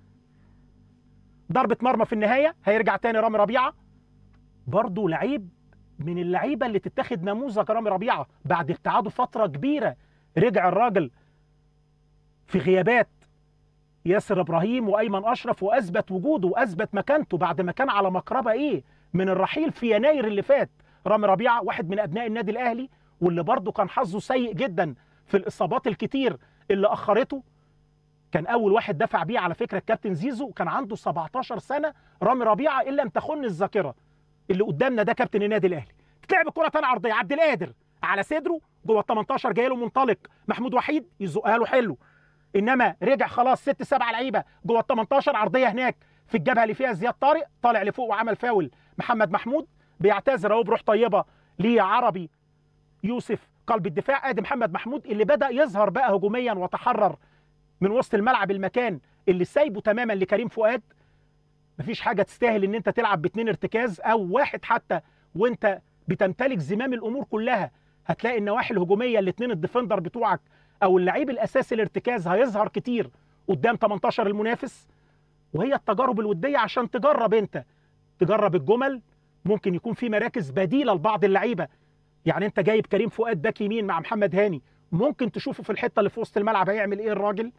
ضربه مرمى في النهايه هيرجع تاني رامي ربيعه برضه لعيب من اللعيبه اللي تتاخد نموذج رامي ربيعه بعد ابتعاده فتره كبيره رجع الراجل في غيابات ياسر ابراهيم وايمن اشرف واثبت وجوده واثبت مكانته بعد ما كان على مقربه ايه من الرحيل في يناير اللي فات رامي ربيعه واحد من ابناء النادي الاهلي واللي برضه كان حظه سيء جدا في الاصابات الكتير اللي اخرته كان اول واحد دفع بيه على فكره الكابتن زيزو كان عنده 17 سنه رامي ربيعه ان لم تخن الذاكره اللي قدامنا ده كابتن النادي الاهلي تتلعب الكره تاني عرضيه عبد القادر على صدره جوه ال 18 جاي له منطلق محمود وحيد يزقها له حلو انما رجع خلاص ست سبع لعيبه جوه ال 18 عرضيه هناك في الجبهه اللي فيها زياد طارق طالع لفوق وعمل فاول محمد محمود بيعتذر اهو بروح طيبه لعربي يوسف قلب الدفاع ادي محمد محمود اللي بدا يظهر بقى هجوميا وتحرر من وسط الملعب المكان اللي سايبه تماما لكريم فؤاد مفيش حاجه تستاهل ان انت تلعب باتنين ارتكاز او واحد حتى وانت بتمتلك زمام الامور كلها هتلاقي النواحي الهجوميه الاثنين الديفندر بتوعك او اللعيب الاساسي الارتكاز هيظهر كتير قدام 18 المنافس وهي التجارب الوديه عشان تجرب انت تجرب الجمل ممكن يكون في مراكز بديله لبعض اللعيبه يعني انت جايب كريم فؤاد باك يمين مع محمد هاني ممكن تشوفه في الحته اللي في وسط الملعب هيعمل ايه الراجل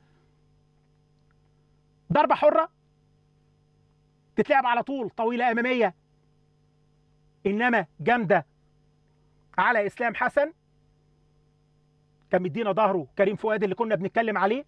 ضربه حره تتلعب على طول طويله اماميه انما جامده على اسلام حسن كان مدينا ظهره كريم فؤاد اللي كنا بنتكلم عليه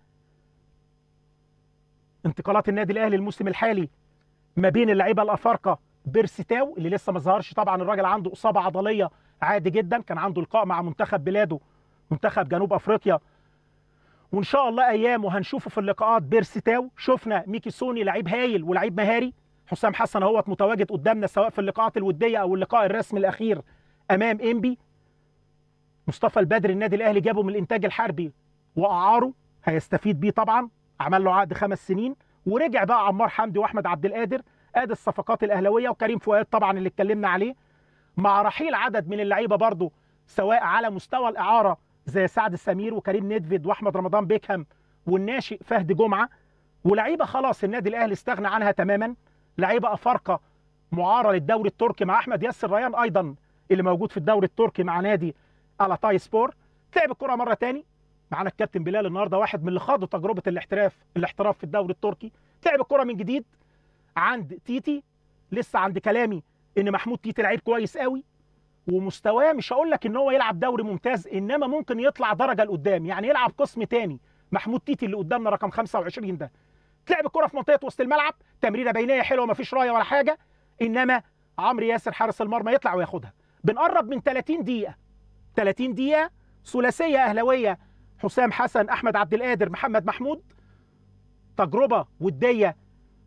انتقالات النادي الاهلي الموسم الحالي ما بين اللعيبه الافارقه بيرستاو اللي لسه ما ظهرش طبعا الراجل عنده اصابه عضليه عادي جدا كان عنده لقاء مع منتخب بلاده منتخب جنوب افريقيا وان شاء الله ايام وهنشوفه في اللقاءات بيرستاو شفنا ميكي سوني لعيب هايل ولعيب مهاري حسام حسن اهوت متواجد قدامنا سواء في اللقاءات الوديه او اللقاء الرسمي الاخير امام انبي مصطفى البدري النادي الاهلي جابه من الانتاج الحربي واعاره هيستفيد بيه طبعا عمل له عقد خمس سنين ورجع بقى عمار حمدي واحمد عبد القادر ادي الصفقات الاهلاويه وكريم فؤاد طبعا اللي اتكلمنا عليه مع رحيل عدد من اللعيبه برضه سواء على مستوى الاعاره زي سعد سمير وكريم نيدفيد واحمد رمضان بيكهام والناشئ فهد جمعه ولعيبه خلاص النادي الاهلي استغنى عنها تماما لعيبه افارقه معاره للدوري التركي مع احمد ياسر ريان ايضا اللي موجود في الدوري التركي مع نادي الاتاي سبور تلعب الكره مره تاني معانا الكابتن بلال النهارده واحد من اللي خاضوا تجربه الاحتراف الاحتراف في الدوري التركي تلعب الكره من جديد عند تيتي لسه عند كلامي ان محمود تيتي لعيب كويس قوي ومستواه مش هقول لك ان هو يلعب دوري ممتاز انما ممكن يطلع درجه لقدام يعني يلعب قسم تاني محمود تيتي اللي قدامنا رقم 25 ده تلعب الكره في منطقه وسط الملعب تمريره بينيه حلوه مفيش رايه ولا حاجه انما عمرو ياسر حارس المرمى يطلع وياخدها بنقرب من 30 دقيقه 30 دقيقه ثلاثيه اهلاويه حسام حسن احمد عبد القادر محمد محمود تجربه وديه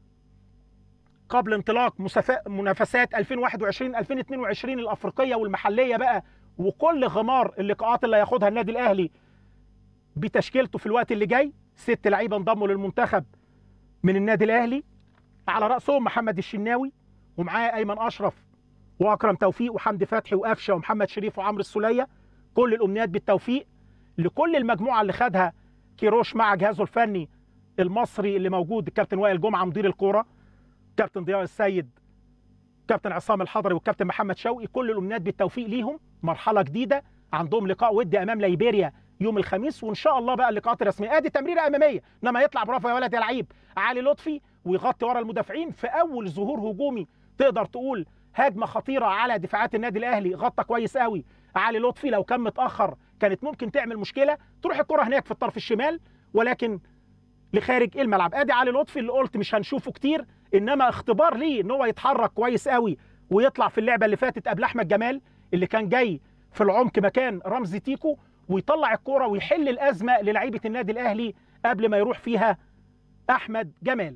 قبل انطلاق منافسات 2021 2022 الافريقيه والمحليه بقى وكل غمار اللقاءات اللي هياخدها النادي الاهلي بتشكيلته في الوقت اللي جاي ست لعيبه انضموا للمنتخب من النادي الاهلي على راسهم محمد الشناوي ومعاه ايمن اشرف واكرم توفيق وحمدي فتحي وقفشه ومحمد شريف وعمرو السوليه كل الامنيات بالتوفيق لكل المجموعه اللي خدها كيروش مع جهازه الفني المصري اللي موجود الكابتن وائل جمعه مدير الكوره كابتن ضياء السيد كابتن عصام الحضري والكابتن محمد شوقي كل الامنيات بالتوفيق ليهم مرحله جديده عندهم لقاء ودي امام ليبيريا يوم الخميس وان شاء الله بقى اللقاءات الرسميه ادي تمريره اماميه انما يطلع برافو يا ولد يا لعيب علي لطفي ويغطي ورا المدافعين في اول ظهور هجومي تقدر تقول هجمه خطيره على دفاعات النادي الاهلي غطى كويس قوي علي لطفي لو كان متاخر كانت ممكن تعمل مشكله تروح الكره هناك في الطرف الشمال ولكن لخارج الملعب ادي علي لطفي اللي قلت مش هنشوفه كتير انما اختبار ليه ان هو يتحرك كويس قوي ويطلع في اللعبه اللي فاتت قبل احمد جمال اللي كان جاي في العمق مكان رمزي تيكو ويطلع الكوره ويحل الازمه للعيبه النادي الاهلي قبل ما يروح فيها احمد جمال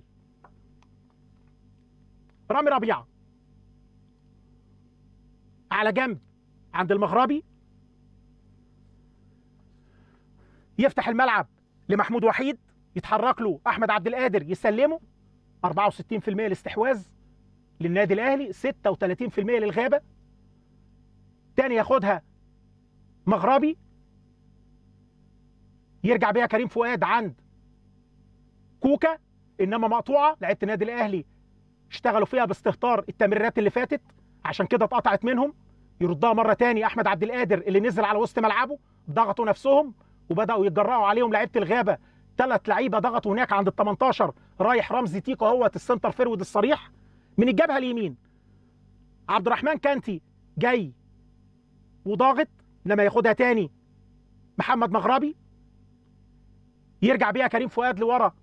رامي ربيعه على جنب عند المغربي يفتح الملعب لمحمود وحيد يتحرك له احمد عبد القادر يسلمه 64% الاستحواذ للنادي الاهلي 36% للغابه تاني ياخدها مغربي يرجع بيها كريم فؤاد عند كوكا انما مقطوعه لعيبه النادي الاهلي اشتغلوا فيها باستهتار التمريرات اللي فاتت عشان كده اتقطعت منهم يردها مره تاني احمد عبد القادر اللي نزل على وسط ملعبه ضغطوا نفسهم وبداوا يتجرأوا عليهم لعيبه الغابه ثلاث لعيبه ضغطوا هناك عند ال 18 رايح رمزي تيكو اهوت السنتر فيرود الصريح من الجبهه اليمين عبد الرحمن كانتي جاي وضاغط لما ياخدها تاني محمد مغربي يرجع بيها كريم فؤاد لورا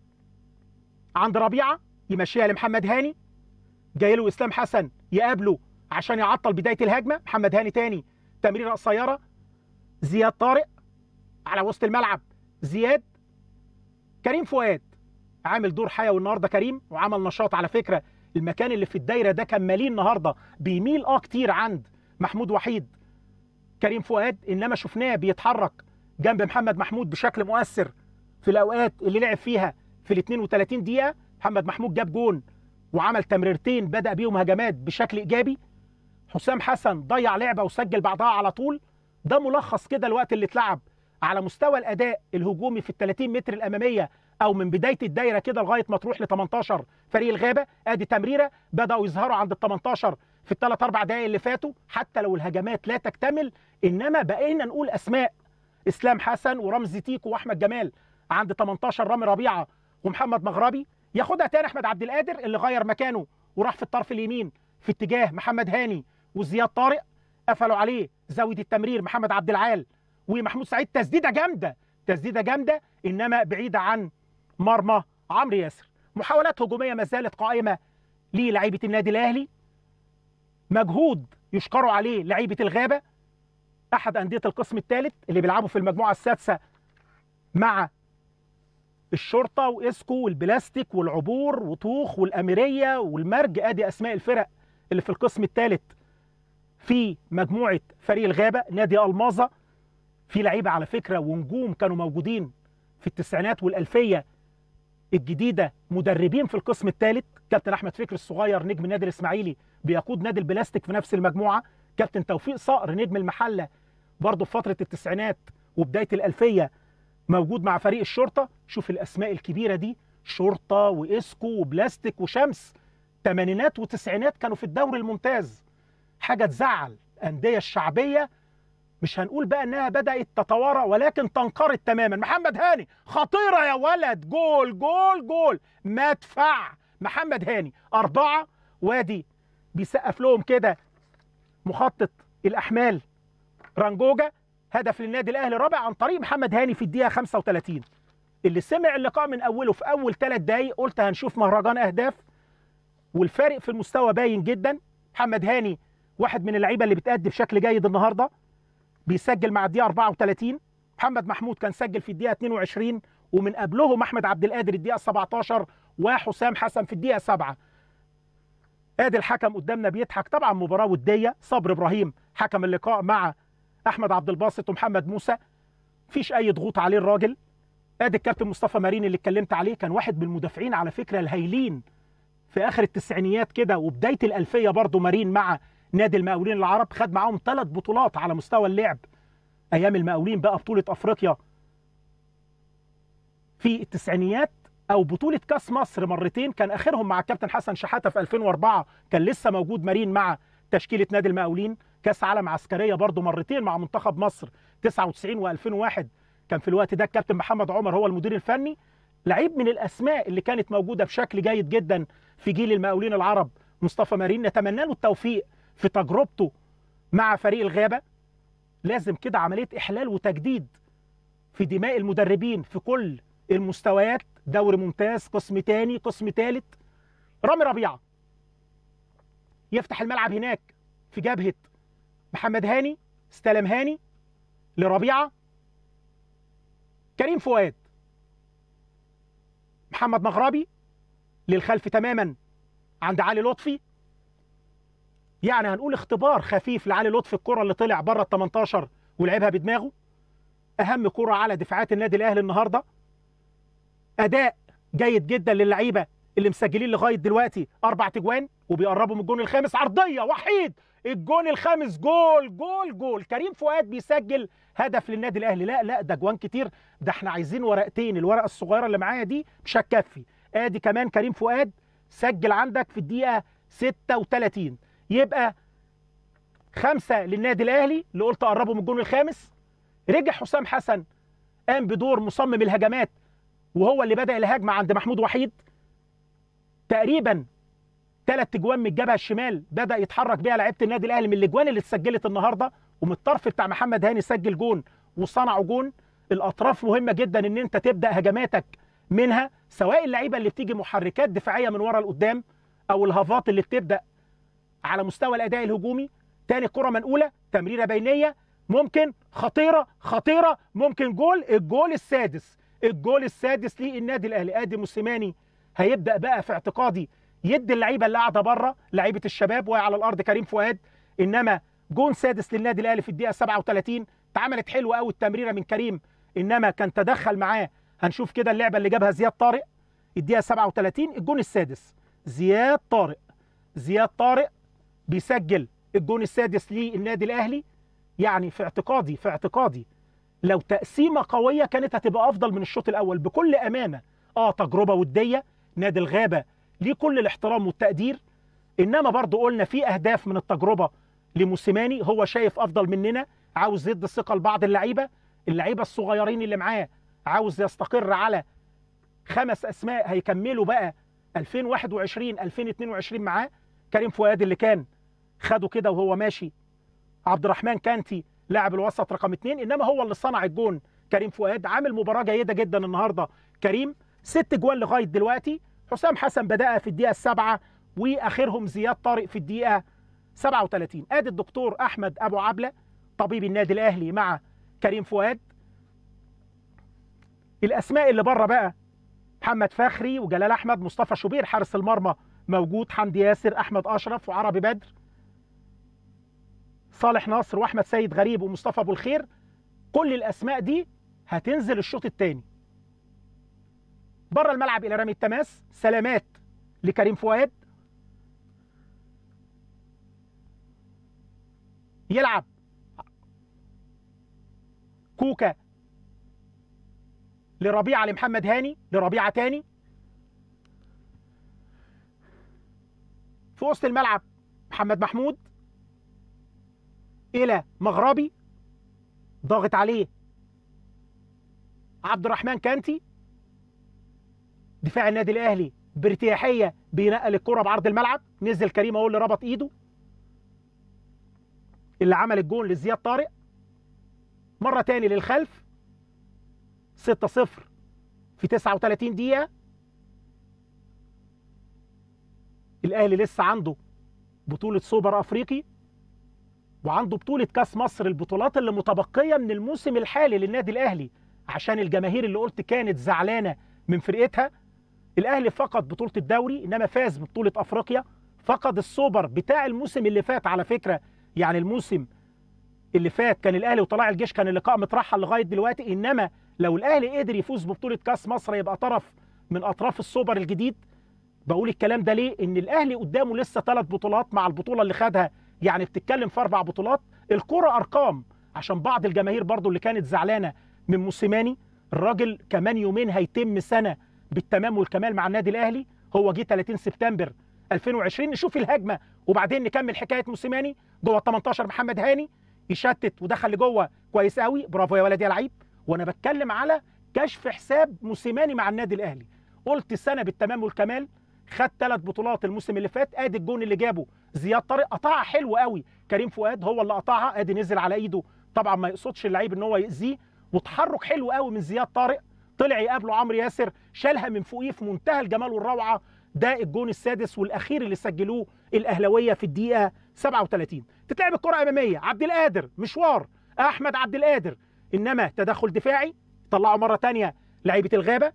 عند ربيعه يمشيها لمحمد هاني جاي له اسلام حسن يقابله عشان يعطل بدايه الهجمه محمد هاني تاني تمريره قصيره زياد طارق على وسط الملعب زياد كريم فؤاد عامل دور حيوي النهارده كريم وعمل نشاط على فكره المكان اللي في الدايره ده كان ماليه النهارده بيميل اه كتير عند محمود وحيد كريم فؤاد انما شفناه بيتحرك جنب محمد محمود بشكل مؤثر في الاوقات اللي لعب فيها في ال 32 دقيقه محمد محمود جاب جون وعمل تمريرتين بدا بيهم هجمات بشكل ايجابي حسام حسن ضيع لعبه وسجل بعدها على طول ده ملخص كده الوقت اللي اتلعب على مستوى الاداء الهجومي في ال 30 متر الاماميه او من بدايه الدايره كده لغايه ما تروح ل 18 فريق الغابه ادي تمريره بداوا يظهروا عند ال 18 في الثلاث اربع دقائق اللي فاتوا حتى لو الهجمات لا تكتمل انما بقينا نقول اسماء اسلام حسن ورمزي تيكو واحمد جمال عند 18 رامي ربيعه ومحمد مغربي ياخدها تاني احمد عبد القادر اللي غير مكانه وراح في الطرف اليمين في اتجاه محمد هاني وزياد طارق قفلوا عليه زاويه التمرير محمد عبد العال ومحمود سعيد تسديده جامده تسديده جامده انما بعيده عن مرمى عمرو ياسر محاولات هجوميه ما زالت قائمه للاعيبه النادي الاهلي مجهود يشكروا عليه لعيبه الغابه احد انديه القسم الثالث اللي بيلعبوا في المجموعه السادسه مع الشرطه واسكو والبلاستيك والعبور وطوخ والاميريه والمرج ادي اسماء الفرق اللي في القسم الثالث في مجموعه فريق الغابه نادي الماظه في لعيبه على فكره ونجوم كانوا موجودين في التسعينات والالفيه الجديده مدربين في القسم الثالث كابتن احمد فكري الصغير نجم النادي الاسماعيلي بيقود نادي البلاستيك في نفس المجموعه كابتن توفيق صقر نجم المحله برضه في فتره التسعينات وبدايه الالفيه موجود مع فريق الشرطه شوف الاسماء الكبيره دي شرطه واسكو وبلاستيك وشمس ثمانينات وتسعينات كانوا في الدوري الممتاز حاجه تزعل الانديه الشعبيه مش هنقول بقى انها بدات تتوارى ولكن تنقرض تماما محمد هاني خطيره يا ولد جول جول جول مدفع محمد هاني اربعه وادي بيسقف لهم كده مخطط الاحمال رانجوجا هدف للنادي الاهلي رابع عن طريق محمد هاني في الدقيقه 35 اللي سمع اللقاء من اوله في اول ثلاث دقايق قلت هنشوف مهرجان اهداف والفارق في المستوى باين جدا محمد هاني واحد من اللعيبه اللي بتأدي بشكل جيد النهارده بيسجل مع الدقيقه 34 محمد محمود كان سجل في الدقيقه 22 ومن قبلهم احمد عبد القادر الدقيقه 17 وحسام حسن في الدقيقه 7 ادي الحكم قدامنا بيضحك طبعا مباراه وديه صبر ابراهيم حكم اللقاء مع احمد عبد الباسط ومحمد موسى مفيش اي ضغوط عليه الراجل ادي الكابتن مصطفى مارين اللي اتكلمت عليه كان واحد من المدافعين على فكره الهايلين في اخر التسعينيات كده وبدايه الالفيه برضه مارين مع نادي المقاولين العرب خد معاهم ثلاث بطولات على مستوى اللعب ايام المقاولين بقى بطوله افريقيا في التسعينيات او بطوله كاس مصر مرتين كان اخرهم مع الكابتن حسن شحاته في 2004 كان لسه موجود مارين مع تشكيله نادي المقاولين كاس عالم عسكريه برضه مرتين مع منتخب مصر 99 و2001 كان في الوقت ده الكابتن محمد عمر هو المدير الفني لعيب من الاسماء اللي كانت موجوده بشكل جيد جدا في جيل المقاولين العرب مصطفى مارين نتمنى له التوفيق في تجربته مع فريق الغابه لازم كده عمليه احلال وتجديد في دماء المدربين في كل المستويات دوري ممتاز قسم تاني قسم تالت رامي ربيعه يفتح الملعب هناك في جبهه محمد هاني استلم هاني لربيعه كريم فؤاد محمد مغربي للخلف تماما عند علي لطفي يعني هنقول اختبار خفيف لعلي لطفي الكره اللي طلع بره ال 18 ولعبها بدماغه اهم كره على دفاعات النادي الاهلي النهارده اداء جيد جدا للعيبه اللي مسجلين لغايه دلوقتي اربع تجوان وبيقربوا من الجون الخامس عرضيه وحيد الجون الخامس جول جول جول كريم فؤاد بيسجل هدف للنادي الاهلي لا لا ده جوان كتير ده احنا عايزين ورقتين الورقه الصغيره اللي معايا دي مش هتكفي ادي كمان كريم فؤاد سجل عندك في الدقيقه 36 يبقى خمسه للنادي الاهلي اللي قلت قربوا من الجون الخامس رجع حسام حسن قام بدور مصمم الهجمات وهو اللي بدا الهجمه عند محمود وحيد تقريبا ثلاث تجوان من الجبهه الشمال بدا يتحرك بيها لعيبه النادي الاهلي من الاجوان اللي اتسجلت النهارده ومن الطرف بتاع محمد هاني سجل جون وصنعوا جون الاطراف مهمه جدا ان انت تبدا هجماتك منها سواء اللعيبه اللي بتيجي محركات دفاعيه من ورا لقدام او الهافات اللي بتبدا على مستوى الاداء الهجومي تاني كره منقوله تمريره بينيه ممكن خطيره خطيره ممكن جول الجول السادس الجول السادس للنادي الاهلي ادي موسيماني هيبدا بقى في اعتقادي يدي اللعيبه اللي قاعده بره لعيبه الشباب وهي على الارض كريم فؤاد انما جون سادس للنادي الاهلي في الدقيقه 37 اتعملت حلوه قوي التمريره من كريم انما كان تدخل معاه هنشوف كده اللعبه اللي جابها زياد طارق الدقيقه 37 الجون السادس زياد طارق زياد طارق بيسجل الجون السادس للنادي الاهلي يعني في اعتقادي في اعتقادي لو تقسيمه قويه كانت هتبقى افضل من الشوط الاول بكل امانه اه تجربه وديه نادي الغابه ليه كل الاحترام والتقدير انما برضه قلنا في اهداف من التجربه لموسيماني هو شايف افضل مننا عاوز يدي الثقه لبعض اللعيبه اللعيبه الصغيرين اللي معاه عاوز يستقر على خمس اسماء هيكملوا بقى 2021 2022 معاه كريم فؤاد اللي كان خده كده وهو ماشي عبد الرحمن كانتي لاعب الوسط رقم اثنين انما هو اللي صنع الجون كريم فؤاد عامل مباراه جيده جدا النهارده كريم ست جوان لغايه دلوقتي حسام حسن بدأ في الدقيقه السابعه واخرهم زياد طارق في الدقيقه 37 ادي الدكتور احمد ابو عبله طبيب النادي الاهلي مع كريم فؤاد الاسماء اللي بره بقى محمد فخري وجلال احمد مصطفى شوبير حارس المرمى موجود حمدي ياسر احمد اشرف وعربي بدر صالح ناصر واحمد سيد غريب ومصطفى ابو الخير كل الاسماء دي هتنزل الشوط الثاني بره الملعب الى رمي التماس سلامات لكريم فؤاد يلعب كوكا لربيعه لمحمد هاني لربيعه تاني في وسط الملعب محمد محمود الى مغربي ضاغط عليه عبد الرحمن كانتي دفاع النادي الاهلي بارتياحيه بينقل الكره بعرض الملعب نزل كريم اهو اللي ربط ايده اللي عمل الجون لزياد طارق مره تاني للخلف 6 0 في 39 دقيقه الاهلي لسه عنده بطوله سوبر افريقي وعنده بطوله كاس مصر البطولات اللي متبقيه من الموسم الحالي للنادي الاهلي عشان الجماهير اللي قلت كانت زعلانه من فرقتها الاهلي فقد بطوله الدوري انما فاز ببطوله افريقيا فقد السوبر بتاع الموسم اللي فات على فكره يعني الموسم اللي فات كان الاهلي وطلائع الجيش كان اللقاء مترحل لغايه دلوقتي انما لو الاهلي قدر يفوز ببطوله كاس مصر يبقى طرف من اطراف السوبر الجديد بقول الكلام ده ليه ان الاهلي قدامه لسه ثلاث بطولات مع البطوله اللي خدها يعني بتتكلم في اربع بطولات الكره ارقام عشان بعض الجماهير برضو اللي كانت زعلانه من موسيماني الراجل كمان يومين هيتم سنه بالتمام والكمال مع النادي الاهلي هو جه 30 سبتمبر 2020 نشوف الهجمه وبعدين نكمل حكايه موسيماني جوه ال 18 محمد هاني يشتت ودخل لجوه كويس قوي برافو يا ولد يا لعيب وانا بتكلم على كشف حساب موسيماني مع النادي الاهلي قلت السنه بالتمام والكمال خد ثلاث بطولات الموسم اللي فات ادي الجون اللي جابه زياد طارق قطعها حلو قوي كريم فؤاد هو اللي قطعها ادي نزل على ايده طبعا ما يقصدش اللعيب ان هو ياذيه وتحرك حلو قوي من زياد طارق طلع يقابله عمرو ياسر شالها من فوقيه في منتهى الجمال والروعه ده الجون السادس والاخير اللي سجلوه الاهلاويه في الدقيقه 37 تتلعب الكره اماميه عبد القادر مشوار احمد عبد القادر انما تدخل دفاعي طلعوا مره ثانيه لعيبه الغابه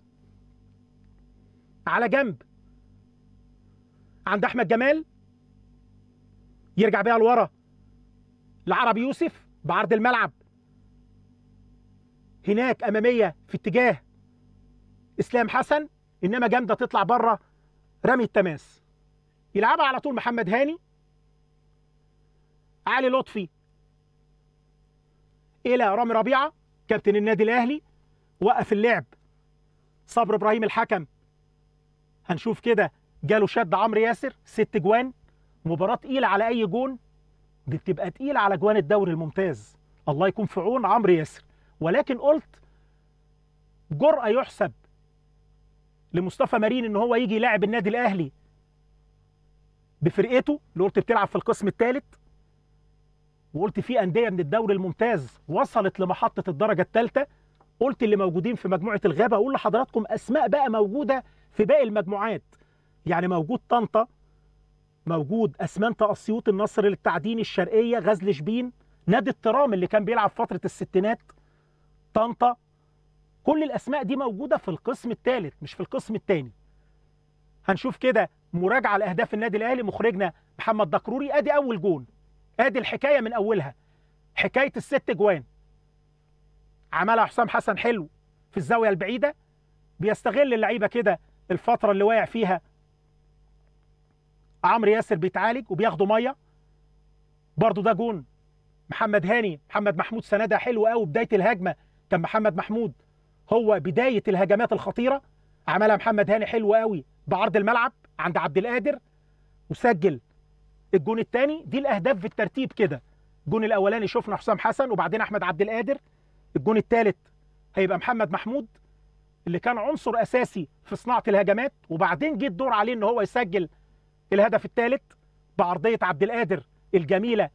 على جنب عند احمد جمال يرجع بيها لورا لعربي يوسف بعرض الملعب هناك اماميه في اتجاه اسلام حسن انما جامده تطلع بره رمي التماس يلعبها على طول محمد هاني علي لطفي الى رامي ربيعه كابتن النادي الاهلي وقف اللعب صبر ابراهيم الحكم هنشوف كده جاله شد عمرو ياسر ست جوان مباراه تقيله على اي جون دي بتبقى تقيله على جوان الدوري الممتاز الله يكون في عون عمرو ياسر ولكن قلت جرأة يحسب لمصطفى مارين ان هو يجي يلاعب النادي الاهلي بفرقته اللي قلت بتلعب في القسم الثالث وقلت في انديه من الدوري الممتاز وصلت لمحطه الدرجه الثالثه قلت اللي موجودين في مجموعه الغابه اقول لحضراتكم اسماء بقى موجوده في باقي المجموعات يعني موجود طنطا موجود اسمنت اسيوط النصر للتعدين الشرقيه غزل شبين نادي الترام اللي كان بيلعب فتره الستينات طنطا كل الاسماء دي موجوده في القسم الثالث مش في القسم الثاني هنشوف كده مراجعه لاهداف النادي الاهلي مخرجنا محمد دكروري ادي اول جون ادي الحكايه من اولها حكايه الست جوان عملها حسام حسن حلو في الزاويه البعيده بيستغل اللعيبه كده الفتره اللي واقع فيها عمرو ياسر بيتعالج وبياخدوا ميه برضو ده جون محمد هاني محمد محمود سندها حلو قوي بدايه الهجمه كان محمد محمود هو بدايه الهجمات الخطيره عملها محمد هاني حلو قوي بعرض الملعب عند عبد القادر وسجل الجون الثاني دي الاهداف بالترتيب كده الجون الاولاني شفنا حسام حسن وبعدين احمد عبد القادر الجون الثالث هيبقى محمد محمود اللي كان عنصر اساسي في صناعه الهجمات وبعدين جه الدور عليه ان هو يسجل الهدف الثالث بعرضيه عبد القادر الجميله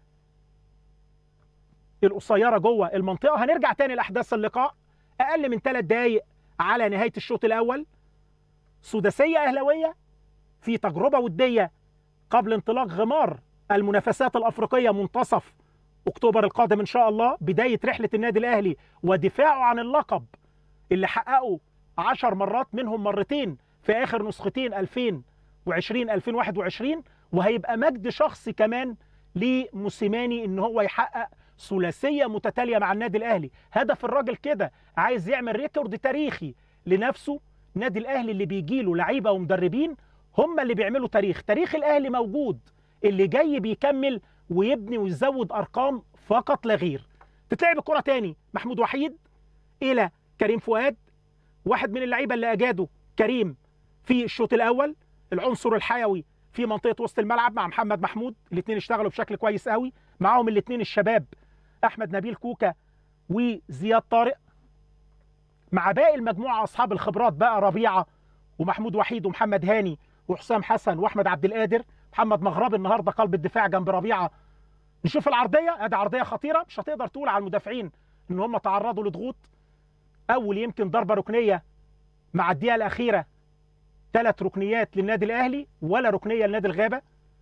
القصيره جوه المنطقه هنرجع تاني لاحداث اللقاء اقل من ثلاث دقائق على نهايه الشوط الاول سداسيه اهلاويه في تجربه وديه قبل انطلاق غمار المنافسات الافريقيه منتصف اكتوبر القادم ان شاء الله بدايه رحله النادي الاهلي ودفاعه عن اللقب اللي حققه عشر مرات منهم مرتين في اخر نسختين 2020 2021 وهيبقى مجد شخصي كمان لموسيماني ان هو يحقق ثلاثيه متتاليه مع النادي الاهلي هدف الراجل كده عايز يعمل ريكورد تاريخي لنفسه النادي الاهلي اللي بيجي له لعيبه ومدربين هم اللي بيعملوا تاريخ تاريخ الاهلي موجود اللي جاي بيكمل ويبني ويزود ارقام فقط لا غير تتلعب الكره تاني محمود وحيد الى كريم فؤاد واحد من اللعيبه اللي اجادوا كريم في الشوط الاول العنصر الحيوي في منطقه وسط الملعب مع محمد محمود الاثنين اشتغلوا بشكل كويس قوي معاهم الاثنين الشباب احمد نبيل كوكا وزياد طارق مع باقي المجموعه اصحاب الخبرات بقى ربيعه ومحمود وحيد ومحمد هاني وحسام حسن واحمد عبد القادر محمد مغربي النهارده قلب الدفاع جنب ربيعه نشوف العرضيه ادي عرضيه خطيره مش هتقدر تقول على المدافعين ان هم تعرضوا لضغوط اول يمكن ضربه ركنيه مع الدقيقه الاخيره ثلاث ركنيات للنادي الاهلي ولا ركنيه لنادي الغابه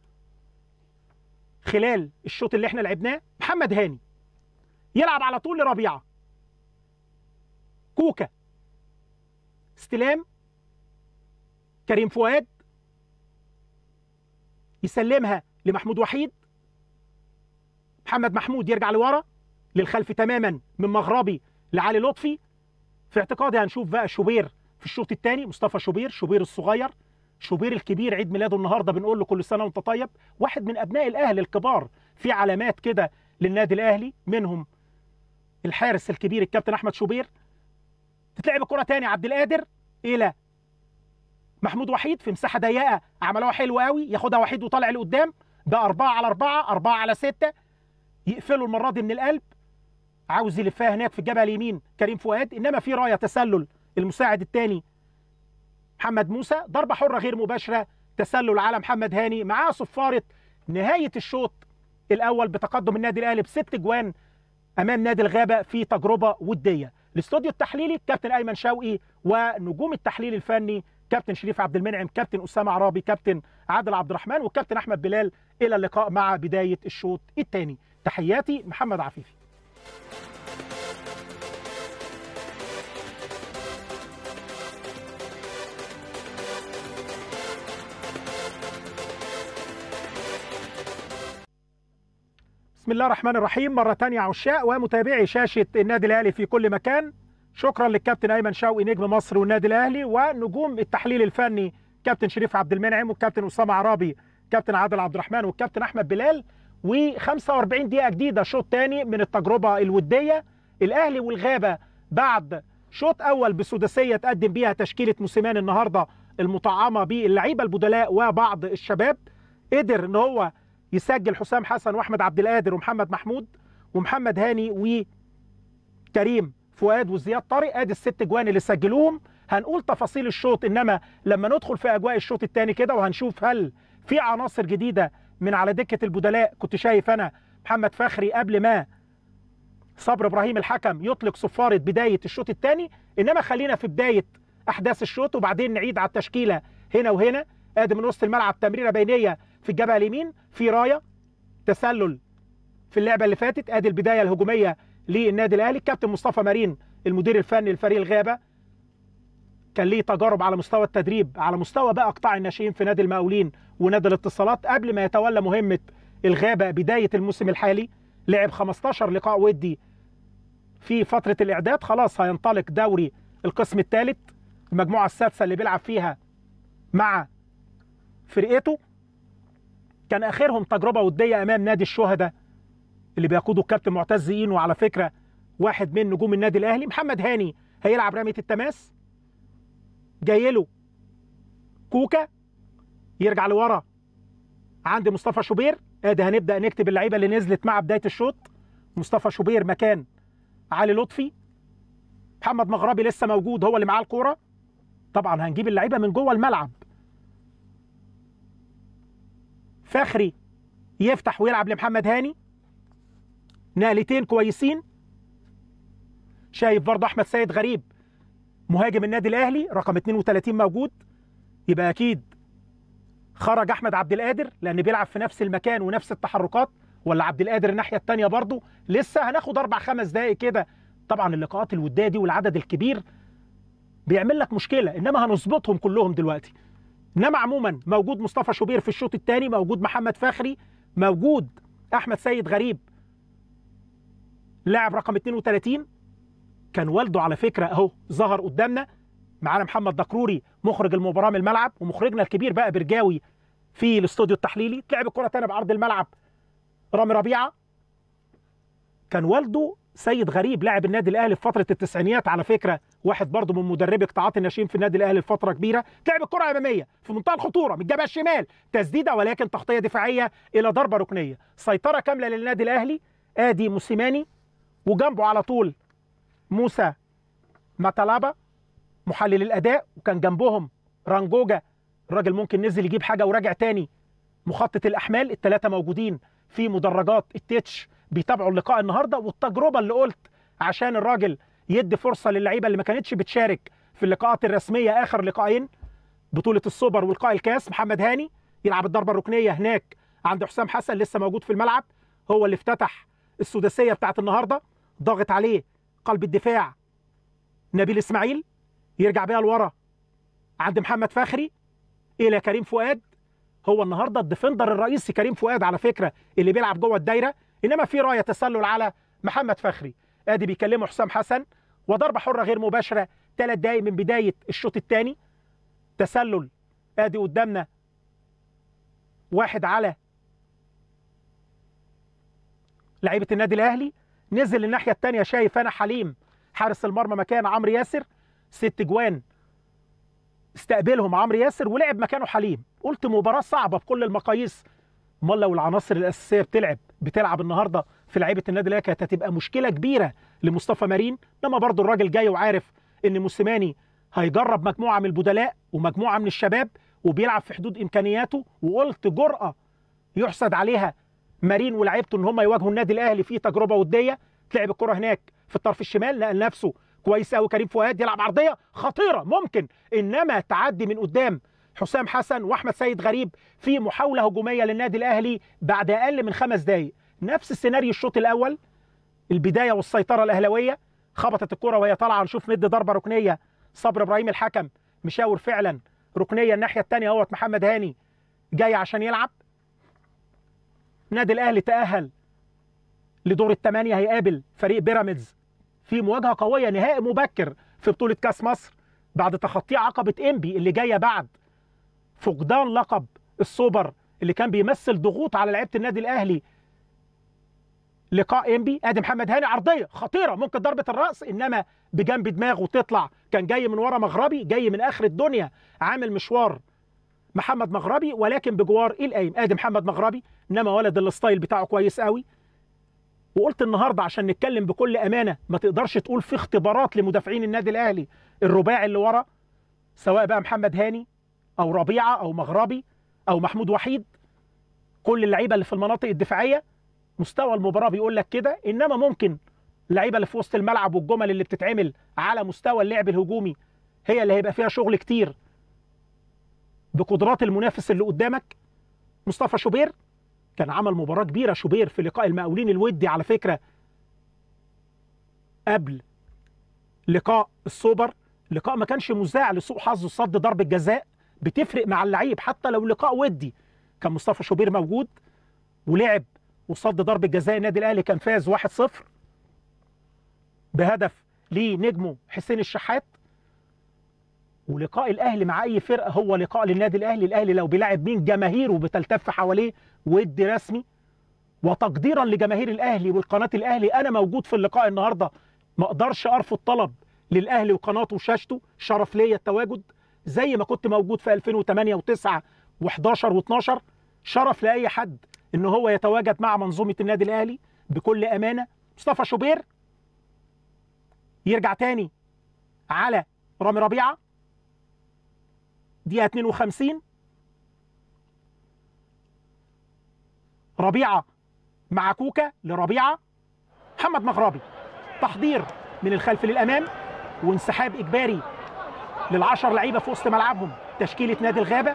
خلال الشوط اللي احنا لعبناه محمد هاني يلعب على طول لربيعه كوكا استلام كريم فؤاد يسلمها لمحمود وحيد محمد محمود يرجع لورا للخلف تماما من مغربي لعلي لطفي في اعتقادي هنشوف بقى شوبير في الشوط الثاني مصطفى شوبير شوبير الصغير شوبير الكبير عيد ميلاده النهارده بنقول له كل سنه وانت طيب واحد من ابناء الاهلي الكبار في علامات كده للنادي الاهلي منهم الحارس الكبير الكابتن احمد شوبير تتلعب الكره تاني عبد القادر الى محمود وحيد في مساحه ضيقه عملوها حلو قوي ياخدها وحيد وطالع لقدام ده أربعة على أربعة أربعة على ستة يقفلوا المرة دي من القلب عاوز يلفها هناك في الجبهة اليمين كريم فؤاد إنما في راية تسلل المساعد الثاني محمد موسى ضربة حرة غير مباشرة تسلل على محمد هاني معاه صفارة نهاية الشوط الأول بتقدم النادي الأهلي بست جوان أمام نادي الغابة في تجربة ودية الاستوديو التحليلي كابتن أيمن شوقي ونجوم التحليل الفني كابتن شريف عبد المنعم كابتن أسامة عرابي كابتن عادل عبد الرحمن والكابتن أحمد بلال إلى اللقاء مع بداية الشوط الثاني تحياتي محمد عفيفي بسم الله الرحمن الرحيم مرة تانية عشاء ومتابعي شاشة النادي الأهلي في كل مكان شكرا للكابتن ايمن شوقي نجم مصر والنادي الاهلي ونجوم التحليل الفني كابتن شريف عبد المنعم والكابتن اسامه عرابي كابتن عادل عبد الرحمن والكابتن احمد بلال و45 دقيقه جديده شوط ثاني من التجربه الوديه الاهلي والغابه بعد شوط اول بسداسيه تقدم بيها تشكيله موسيمان النهارده المطعمه باللعيبه البدلاء وبعض الشباب قدر ان هو يسجل حسام حسن واحمد عبد القادر ومحمد محمود ومحمد هاني وكريم فؤاد وزياد طارق ادي الست جوان اللي سجلوهم هنقول تفاصيل الشوط انما لما ندخل في اجواء الشوط الثاني كده وهنشوف هل في عناصر جديده من على دكه البدلاء كنت شايف انا محمد فخري قبل ما صبر ابراهيم الحكم يطلق صفاره بدايه الشوط الثاني انما خلينا في بدايه احداث الشوط وبعدين نعيد على التشكيله هنا وهنا ادي من وسط الملعب تمريره بينيه في الجبهه اليمين في رايه تسلل في اللعبه اللي فاتت ادي البدايه الهجوميه للنادي الاهلي الكابتن مصطفى مارين المدير الفني لفريق الغابه كان ليه تجارب على مستوى التدريب على مستوى بقى قطاع الناشئين في نادي المقاولين ونادي الاتصالات قبل ما يتولى مهمه الغابه بدايه الموسم الحالي لعب 15 لقاء ودي في فتره الاعداد خلاص هينطلق دوري القسم الثالث المجموعه السادسه اللي بيلعب فيها مع فرقته كان اخرهم تجربه وديه امام نادي الشهداء اللي بيقوده الكابتن معتز اينو وعلى فكره واحد من نجوم النادي الاهلي محمد هاني هيلعب رميه التماس جاي له كوكا يرجع لورا عند مصطفى شوبير ادي هنبدا نكتب اللعيبه اللي نزلت مع بدايه الشوط مصطفى شوبير مكان علي لطفي محمد مغربي لسه موجود هو اللي معاه الكوره طبعا هنجيب اللعيبه من جوه الملعب فخري يفتح ويلعب لمحمد هاني نقلتين كويسين شايف برضه احمد سيد غريب مهاجم النادي الاهلي رقم 32 موجود يبقى اكيد خرج احمد عبد القادر لان بيلعب في نفس المكان ونفس التحركات ولا عبد القادر الناحيه الثانيه برضه لسه هناخد اربع خمس دقائق كده طبعا اللقاءات الوديه دي والعدد الكبير بيعمل لك مشكله انما هنظبطهم كلهم دلوقتي انما عموما موجود مصطفى شوبير في الشوط الثاني موجود محمد فخري موجود احمد سيد غريب لاعب رقم 32 كان والده على فكره اهو ظهر قدامنا معانا محمد دكروري مخرج المباراه من الملعب ومخرجنا الكبير بقى برجاوي في الاستوديو التحليلي تلعب الكره تاني بعرض الملعب رامي ربيعه كان والده سيد غريب لاعب النادي الاهلي في فتره التسعينيات على فكره واحد برضه من مدربي قطاعات الناشئين في النادي الاهلي لفتره كبيره تلعب الكره اماميه في منتهى الخطوره من الجبهه الشمال تسديده ولكن تغطيه دفاعيه الى ضربه ركنيه سيطره كامله للنادي الاهلي ادي موسيماني وجنبه على طول موسى ماتالابا محلل الاداء وكان جنبهم رانجوجا الراجل ممكن نزل يجيب حاجه وراجع تاني مخطط الاحمال الثلاثه موجودين في مدرجات التتش بيتابعوا اللقاء النهارده والتجربه اللي قلت عشان الراجل يدي فرصه للعيبه اللي ما كانتش بتشارك في اللقاءات الرسميه اخر لقاءين بطوله السوبر ولقاء الكاس محمد هاني يلعب الضربه الركنيه هناك عند حسام حسن لسه موجود في الملعب هو اللي افتتح السداسيه بتاعت النهارده ضاغط عليه قلب الدفاع نبيل اسماعيل يرجع بيها لورا عند محمد فخري الى كريم فؤاد هو النهارده الديفندر الرئيسي كريم فؤاد على فكره اللي بيلعب جوه الدايره انما في رايه تسلل على محمد فخري ادي بيكلمه حسام حسن وضربه حره غير مباشره ثلاث دقايق من بدايه الشوط الثاني تسلل ادي قدامنا واحد على لعيبه النادي الاهلي نزل الناحيه الثانيه شايف انا حليم حارس المرمى مكان عمرو ياسر ست جوان استقبلهم عمرو ياسر ولعب مكانه حليم قلت مباراه صعبه بكل المقاييس امال لو العناصر الاساسيه بتلعب بتلعب النهارده في لعيبه النادي الاهلي كانت هتبقى مشكله كبيره لمصطفى مارين انما برضه الراجل جاي وعارف ان موسيماني هيجرب مجموعه من البدلاء ومجموعه من الشباب وبيلعب في حدود امكانياته وقلت جرأه يحسد عليها مارين ولاعيبته ان هم يواجهوا النادي الاهلي في تجربه وديه تلعب الكره هناك في الطرف الشمال نقل نفسه كويس قوي كريم فؤاد يلعب عرضيه خطيره ممكن انما تعدي من قدام حسام حسن واحمد سيد غريب في محاوله هجوميه للنادي الاهلي بعد اقل من خمس دقائق نفس السيناريو الشوط الاول البدايه والسيطره الاهلاويه خبطت الكره وهي طالعه نشوف ندي ضربه ركنيه صبر ابراهيم الحكم مشاور فعلا ركنيه الناحيه الثانيه اهوت محمد هاني جاي عشان يلعب النادي الاهلي تاهل لدور الثمانيه هيقابل فريق بيراميدز في مواجهه قويه نهائي مبكر في بطوله كاس مصر بعد تخطي عقبه انبي اللي جايه بعد فقدان لقب السوبر اللي كان بيمثل ضغوط على لعيبه النادي الاهلي لقاء انبي ادي محمد هاني عرضيه خطيره ممكن ضربه الراس انما بجنب دماغه تطلع كان جاي من ورا مغربي جاي من اخر الدنيا عامل مشوار محمد مغربي ولكن بجوار القايم ادي محمد مغربي انما ولد الستايل بتاعه كويس قوي وقلت النهارده عشان نتكلم بكل امانه ما تقدرش تقول في اختبارات لمدافعين النادي الاهلي الرباعي اللي ورا سواء بقى محمد هاني او ربيعه او مغربي او محمود وحيد كل اللعيبه اللي في المناطق الدفاعيه مستوى المباراه بيقول لك كده انما ممكن اللعيبه اللي في وسط الملعب والجمل اللي بتتعمل على مستوى اللعب الهجومي هي اللي هيبقى فيها شغل كتير بقدرات المنافس اللي قدامك مصطفى شوبير كان عمل مباراه كبيره شوبير في لقاء المقاولين الودي على فكره قبل لقاء السوبر لقاء ما كانش مذاع لسوء حظه صد ضربه جزاء بتفرق مع اللعيب حتى لو لقاء ودي كان مصطفى شوبير موجود ولعب وصد ضربه جزاء النادي الاهلي كان فاز 1-0 بهدف لنجمه حسين الشحات ولقاء الاهلي مع اي فرقه هو لقاء للنادي الاهلي الاهلي لو بيلاعب مين جماهيره بتلتف حواليه ود رسمي وتقديرا لجماهير الاهلي والقناه الاهلي انا موجود في اللقاء النهارده ما اقدرش ارفض طلب للاهلي وقناته وشاشته شرف ليا التواجد زي ما كنت موجود في 2008 و9 و11 و12 شرف لاي حد ان هو يتواجد مع منظومه النادي الاهلي بكل امانه مصطفى شوبير يرجع تاني على رامي ربيعه دقيقه 52 ربيعه مع كوكا لربيعه محمد مغربي تحضير من الخلف للامام وانسحاب اجباري للعشر لعيبه في وسط ملعبهم تشكيله نادي الغابه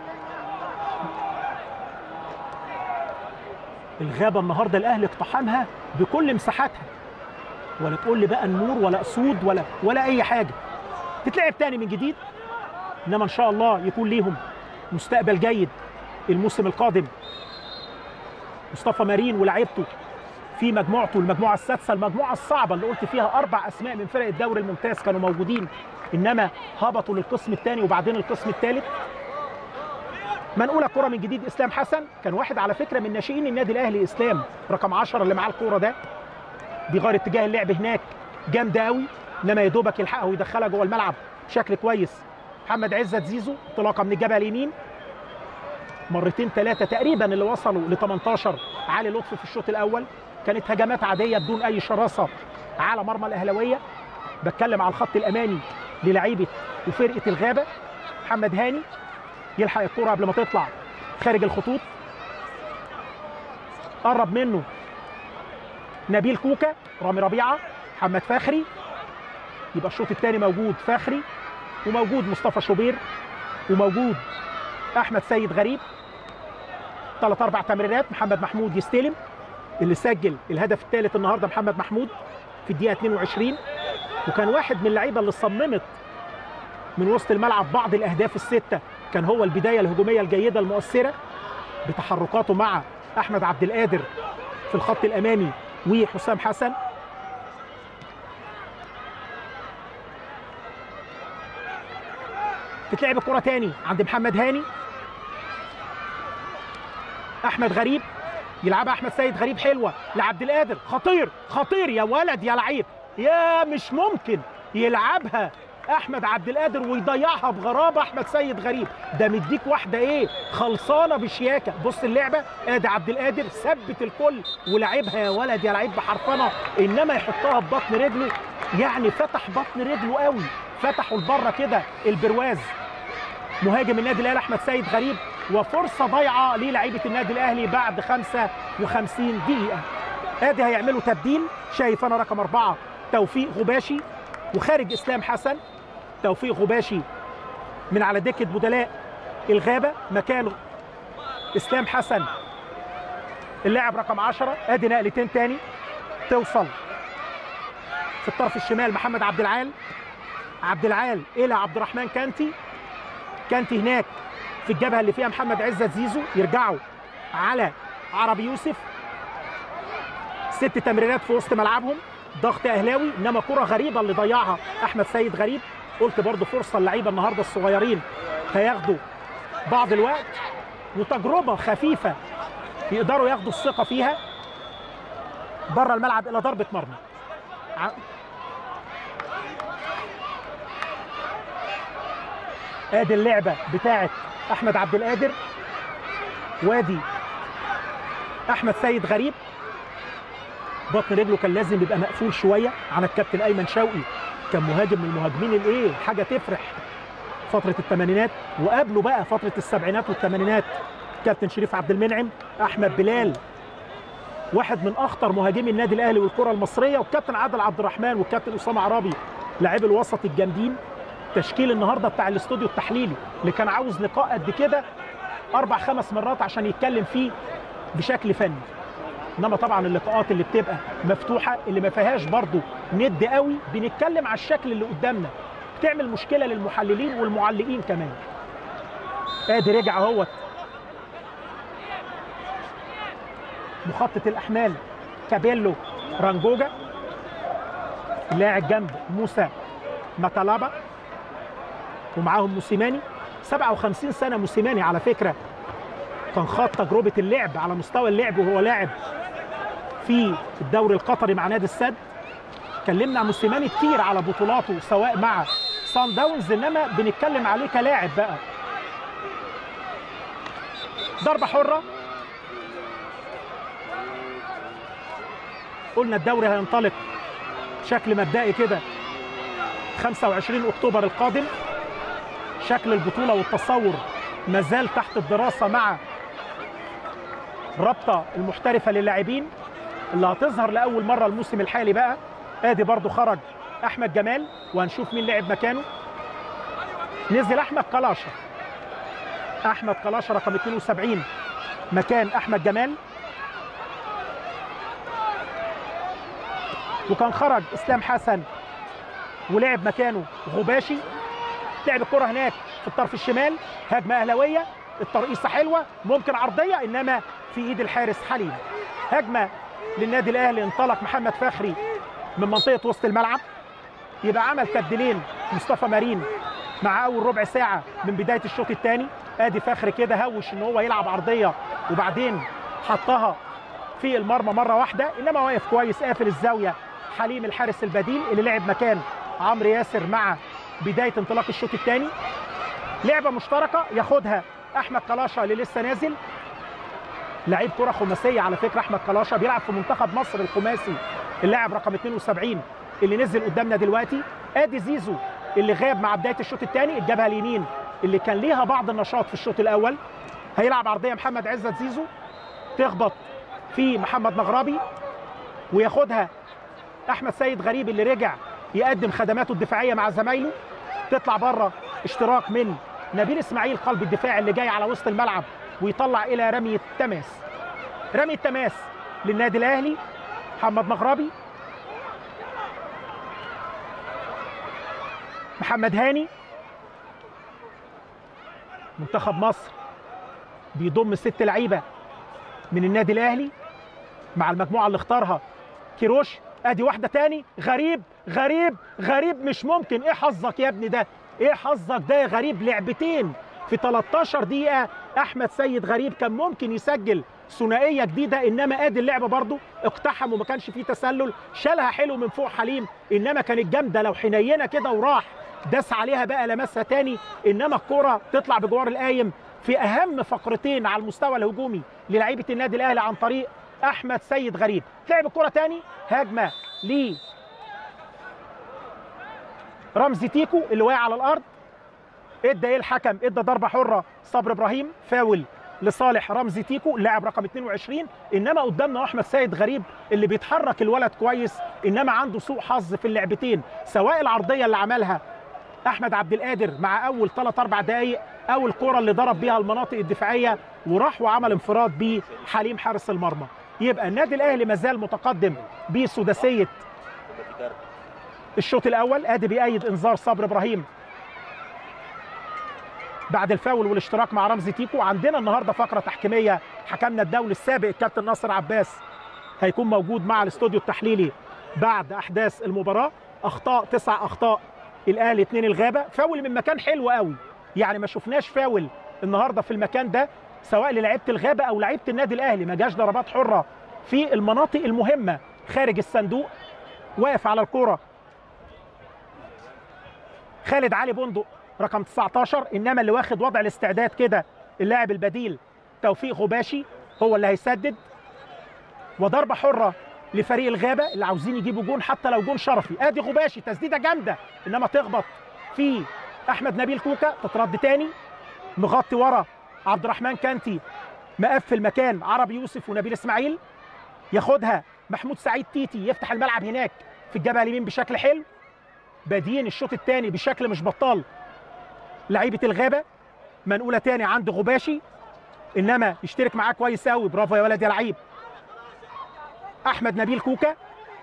الغابه النهارده الاهلي اقتحمها بكل مساحاتها ولا تقول لي بقى النور ولا اسود ولا ولا اي حاجه تتلعب تاني من جديد انما ان شاء الله يكون ليهم مستقبل جيد الموسم القادم مصطفى مارين ولاعيبته في مجموعته المجموعه السادسه المجموعه الصعبه اللي قلت فيها اربع اسماء من فرق الدوري الممتاز كانوا موجودين انما هبطوا للقسم الثاني وبعدين القسم الثالث منقوله الكره من جديد اسلام حسن كان واحد على فكره من ناشئين النادي الاهلي اسلام رقم 10 اللي معاه الكوره ده بيغير اتجاه اللعب هناك جامده قوي انما يا دوبك يلحقها ويدخلها جوه الملعب بشكل كويس محمد عزت زيزو انطلاقه من الجبهه اليمين مرتين ثلاثه تقريبا اللي وصلوا ل 18 علي لطفي في الشوط الاول كانت هجمات عاديه بدون اي شراسه على مرمى الاهلاويه بتكلم على الخط الامامي للعيبه وفرقه الغابه محمد هاني يلحق الكره قبل ما تطلع خارج الخطوط قرب منه نبيل كوكا رامي ربيعه محمد فخري يبقى الشوط الثاني موجود فخري وموجود مصطفى شوبير وموجود احمد سيد غريب ثلاث اربع تمريرات محمد محمود يستلم اللي سجل الهدف الثالث النهارده محمد محمود في الدقيقه 22 وكان واحد من اللعيبه اللي صممت من وسط الملعب بعض الاهداف السته كان هو البدايه الهجوميه الجيده المؤثره بتحركاته مع احمد عبد القادر في الخط الامامي وحسام حسن تتلعب الكره تاني عند محمد هاني احمد غريب يلعبها احمد سيد غريب حلوه لعبد القادر خطير خطير يا ولد يا لعيب يا مش ممكن يلعبها احمد عبد القادر ويضيعها بغرابه احمد سيد غريب ده مديك واحده ايه خلصانه بشياكه بص اللعبه ادي عبد القادر ثبت الكل ولعبها يا ولد يا لعيب بحرفنه انما يحطها ببطن رجله يعني فتح بطن رجله قوي فتحوا لبره كده البرواز مهاجم النادي الاهلي احمد سيد غريب وفرصه ضايعه للاعيبه النادي الاهلي بعد 55 دقيقه ادي هيعملوا تبديل شايف انا رقم اربعه توفيق غباشي وخارج اسلام حسن توفيق غباشي من على دكه بدلاء الغابه مكانه اسلام حسن اللاعب رقم 10 ادي نقلتين تاني توصل في الطرف الشمال محمد عبد العال عبد العال الى عبد الرحمن كانتي كانتي هناك في الجبهه اللي فيها محمد عزت زيزو يرجعوا على عربي يوسف ست تمريرات في وسط ملعبهم ضغط اهلاوي انما كره غريبه اللي ضيعها احمد سيد غريب قلت برضو فرصه اللعيبه النهارده الصغيرين هياخدوا بعض الوقت وتجربه خفيفه يقدروا ياخدوا الثقه فيها بره الملعب الى ضربه مرمى ع- ادي اللعبه بتاعه احمد عبد القادر وادي احمد سيد غريب بطن رجله كان لازم يبقى مقفول شويه على الكابتن ايمن شوقي كان مهاجم من المهاجمين الايه حاجه تفرح فتره الثمانينات وقبله بقى فتره السبعينات والثمانينات كابتن شريف عبد المنعم احمد بلال واحد من اخطر مهاجمي النادي الاهلي والكره المصريه والكابتن عادل عبد الرحمن والكابتن اسامه عرابي لاعبي الوسط الجامدين تشكيل النهارده بتاع الاستوديو التحليلي اللي كان عاوز لقاء قد كده اربع خمس مرات عشان يتكلم فيه بشكل فني انما طبعا اللقاءات اللي بتبقى مفتوحه اللي ما فيهاش برضو ند قوي بنتكلم على الشكل اللي قدامنا بتعمل مشكله للمحللين والمعلقين كمان ادي رجع اهوت مخطط الاحمال كابيلو رانجوجا لاعب جنب موسى ماتالابا ومعاهم موسيماني 57 سنه موسيماني على فكره كان خاض تجربه اللعب على مستوى اللعب وهو لاعب في الدوري القطري مع نادي السد اتكلمنا عن موسيماني كتير على بطولاته سواء مع سان داونز انما بنتكلم عليه كلاعب بقى ضربه حره قلنا الدوري هينطلق بشكل مبدئي كده 25 اكتوبر القادم شكل البطوله والتصور مازال تحت الدراسه مع الرابطه المحترفه للاعبين اللي هتظهر لاول مره الموسم الحالي بقى ادي برضو خرج احمد جمال وهنشوف مين لعب مكانه نزل احمد قلاشه احمد قلاشه رقم 72 مكان احمد جمال وكان خرج اسلام حسن ولعب مكانه غباشي لعب الكره هناك في الطرف الشمال هجمه اهلاويه الترقيصه حلوه ممكن عرضيه انما في ايد الحارس حليم هجمه للنادي الاهلي انطلق محمد فخري من منطقه وسط الملعب يبقى عمل تبديلين مصطفى مارين مع اول ربع ساعه من بدايه الشوط الثاني ادي فخري كده هوش ان هو يلعب عرضيه وبعدين حطها في المرمى مره واحده انما واقف كويس قافل الزاويه حليم الحارس البديل اللي لعب مكان عمرو ياسر مع بدايه انطلاق الشوط الثاني لعبه مشتركه ياخدها احمد قلاشه اللي لسه نازل لعيب كره خماسيه على فكره احمد قلاشه بيلعب في منتخب مصر الخماسي اللاعب رقم 72 اللي نزل قدامنا دلوقتي ادي زيزو اللي غاب مع بدايه الشوط الثاني الجبهه اليمين اللي كان ليها بعض النشاط في الشوط الاول هيلعب عرضيه محمد عزت زيزو تخبط في محمد مغربي وياخدها احمد سيد غريب اللي رجع يقدم خدماته الدفاعيه مع زمايله تطلع بره اشتراك من نبيل اسماعيل قلب الدفاع اللي جاي على وسط الملعب ويطلع الى رميه تماس رميه تماس للنادي الاهلي محمد مغربي محمد هاني منتخب مصر بيضم ست لعيبه من النادي الاهلي مع المجموعه اللي اختارها كيروش ادي واحده تاني غريب غريب غريب مش ممكن ايه حظك يا ابني ده ايه حظك ده يا غريب لعبتين في 13 دقيقه احمد سيد غريب كان ممكن يسجل ثنائيه جديده انما ادي اللعبه برضو اقتحم وما كانش فيه تسلل شالها حلو من فوق حليم انما كانت جامده لو حنينه كده وراح داس عليها بقى لمسها تاني انما الكره تطلع بجوار القايم في اهم فقرتين على المستوى الهجومي للعيبه النادي الاهلي عن طريق احمد سيد غريب لعب الكره تاني هجمه ل رمزي تيكو اللي واقع على الارض ادى ايه الحكم ادى ضربه حره صبر ابراهيم فاول لصالح رمزي تيكو اللاعب رقم 22 انما قدامنا احمد سيد غريب اللي بيتحرك الولد كويس انما عنده سوء حظ في اللعبتين سواء العرضيه اللي عملها احمد عبد القادر مع اول 3 4 دقائق او الكره اللي ضرب بيها المناطق الدفاعيه وراح وعمل انفراد بحليم حارس المرمى يبقى النادي الاهلي مازال متقدم بسداسيه الشوط الاول ادي بيأيد انذار صبر ابراهيم بعد الفاول والاشتراك مع رمزي تيكو عندنا النهارده فقره تحكيميه حكمنا الدولي السابق الكابتن ناصر عباس هيكون موجود مع الاستوديو التحليلي بعد احداث المباراه اخطاء تسع اخطاء الاهلي اثنين الغابه فاول من مكان حلو قوي يعني ما شفناش فاول النهارده في المكان ده سواء للعيبه الغابه او لعيبه النادي الاهلي ما جاش ضربات حره في المناطق المهمه خارج الصندوق واقف على الكوره خالد علي بندق رقم 19 انما اللي واخد وضع الاستعداد كده اللاعب البديل توفيق غباشي هو اللي هيسدد وضربه حره لفريق الغابه اللي عاوزين يجيبوا جون حتى لو جون شرفي ادي غباشي تسديده جامده انما تخبط في احمد نبيل كوكا تترد تاني مغطي ورا عبد الرحمن كانتي مقفل مكان عربي يوسف ونبيل اسماعيل ياخدها محمود سعيد تيتي يفتح الملعب هناك في الجبهه اليمين بشكل حلو بادين الشوط الثاني بشكل مش بطال لعيبه الغابه منقوله تاني عند غباشي انما يشترك معاه كويس قوي برافو يا ولد يا لعيب احمد نبيل كوكا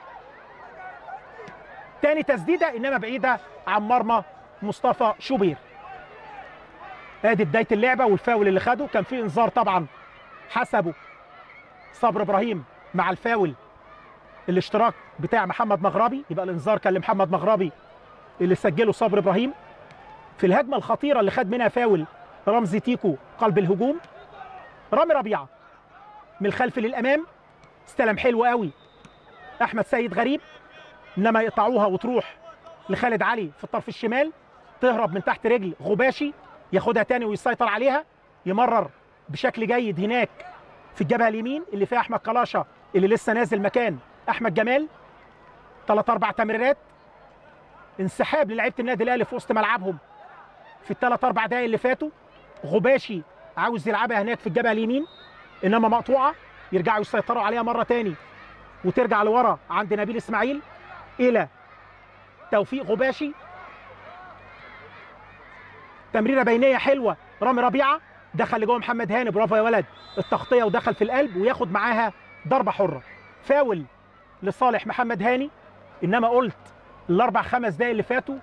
تاني تسديده انما بعيده عن مرمى مصطفى شوبير ادي بدايه اللعبه والفاول اللي خده كان في انذار طبعا حسبه صبر ابراهيم مع الفاول الاشتراك بتاع محمد مغربي يبقى الانذار كان لمحمد مغربي اللي سجله صبر ابراهيم في الهجمه الخطيره اللي خد منها فاول رمزي تيكو قلب الهجوم رامي ربيعه من الخلف للامام استلم حلو قوي احمد سيد غريب انما يقطعوها وتروح لخالد علي في الطرف الشمال تهرب من تحت رجل غباشي ياخدها تاني ويسيطر عليها يمرر بشكل جيد هناك في الجبهه اليمين اللي فيها احمد كلاشه اللي لسه نازل مكان احمد جمال ثلاث اربع تمريرات انسحاب للعيبه النادي الاهلي في وسط ملعبهم في الثلاث اربع دقايق اللي فاتوا غباشي عاوز يلعبها هناك في الجبهه اليمين انما مقطوعه يرجعوا يسيطروا عليها مره تاني وترجع لورا عند نبيل اسماعيل الى توفيق غباشي تمريره بينيه حلوه رامي ربيعه دخل لجوه محمد هاني برافو يا ولد التغطيه ودخل في القلب وياخد معاها ضربه حره فاول لصالح محمد هاني انما قلت الاربع خمس دقايق اللي فاتوا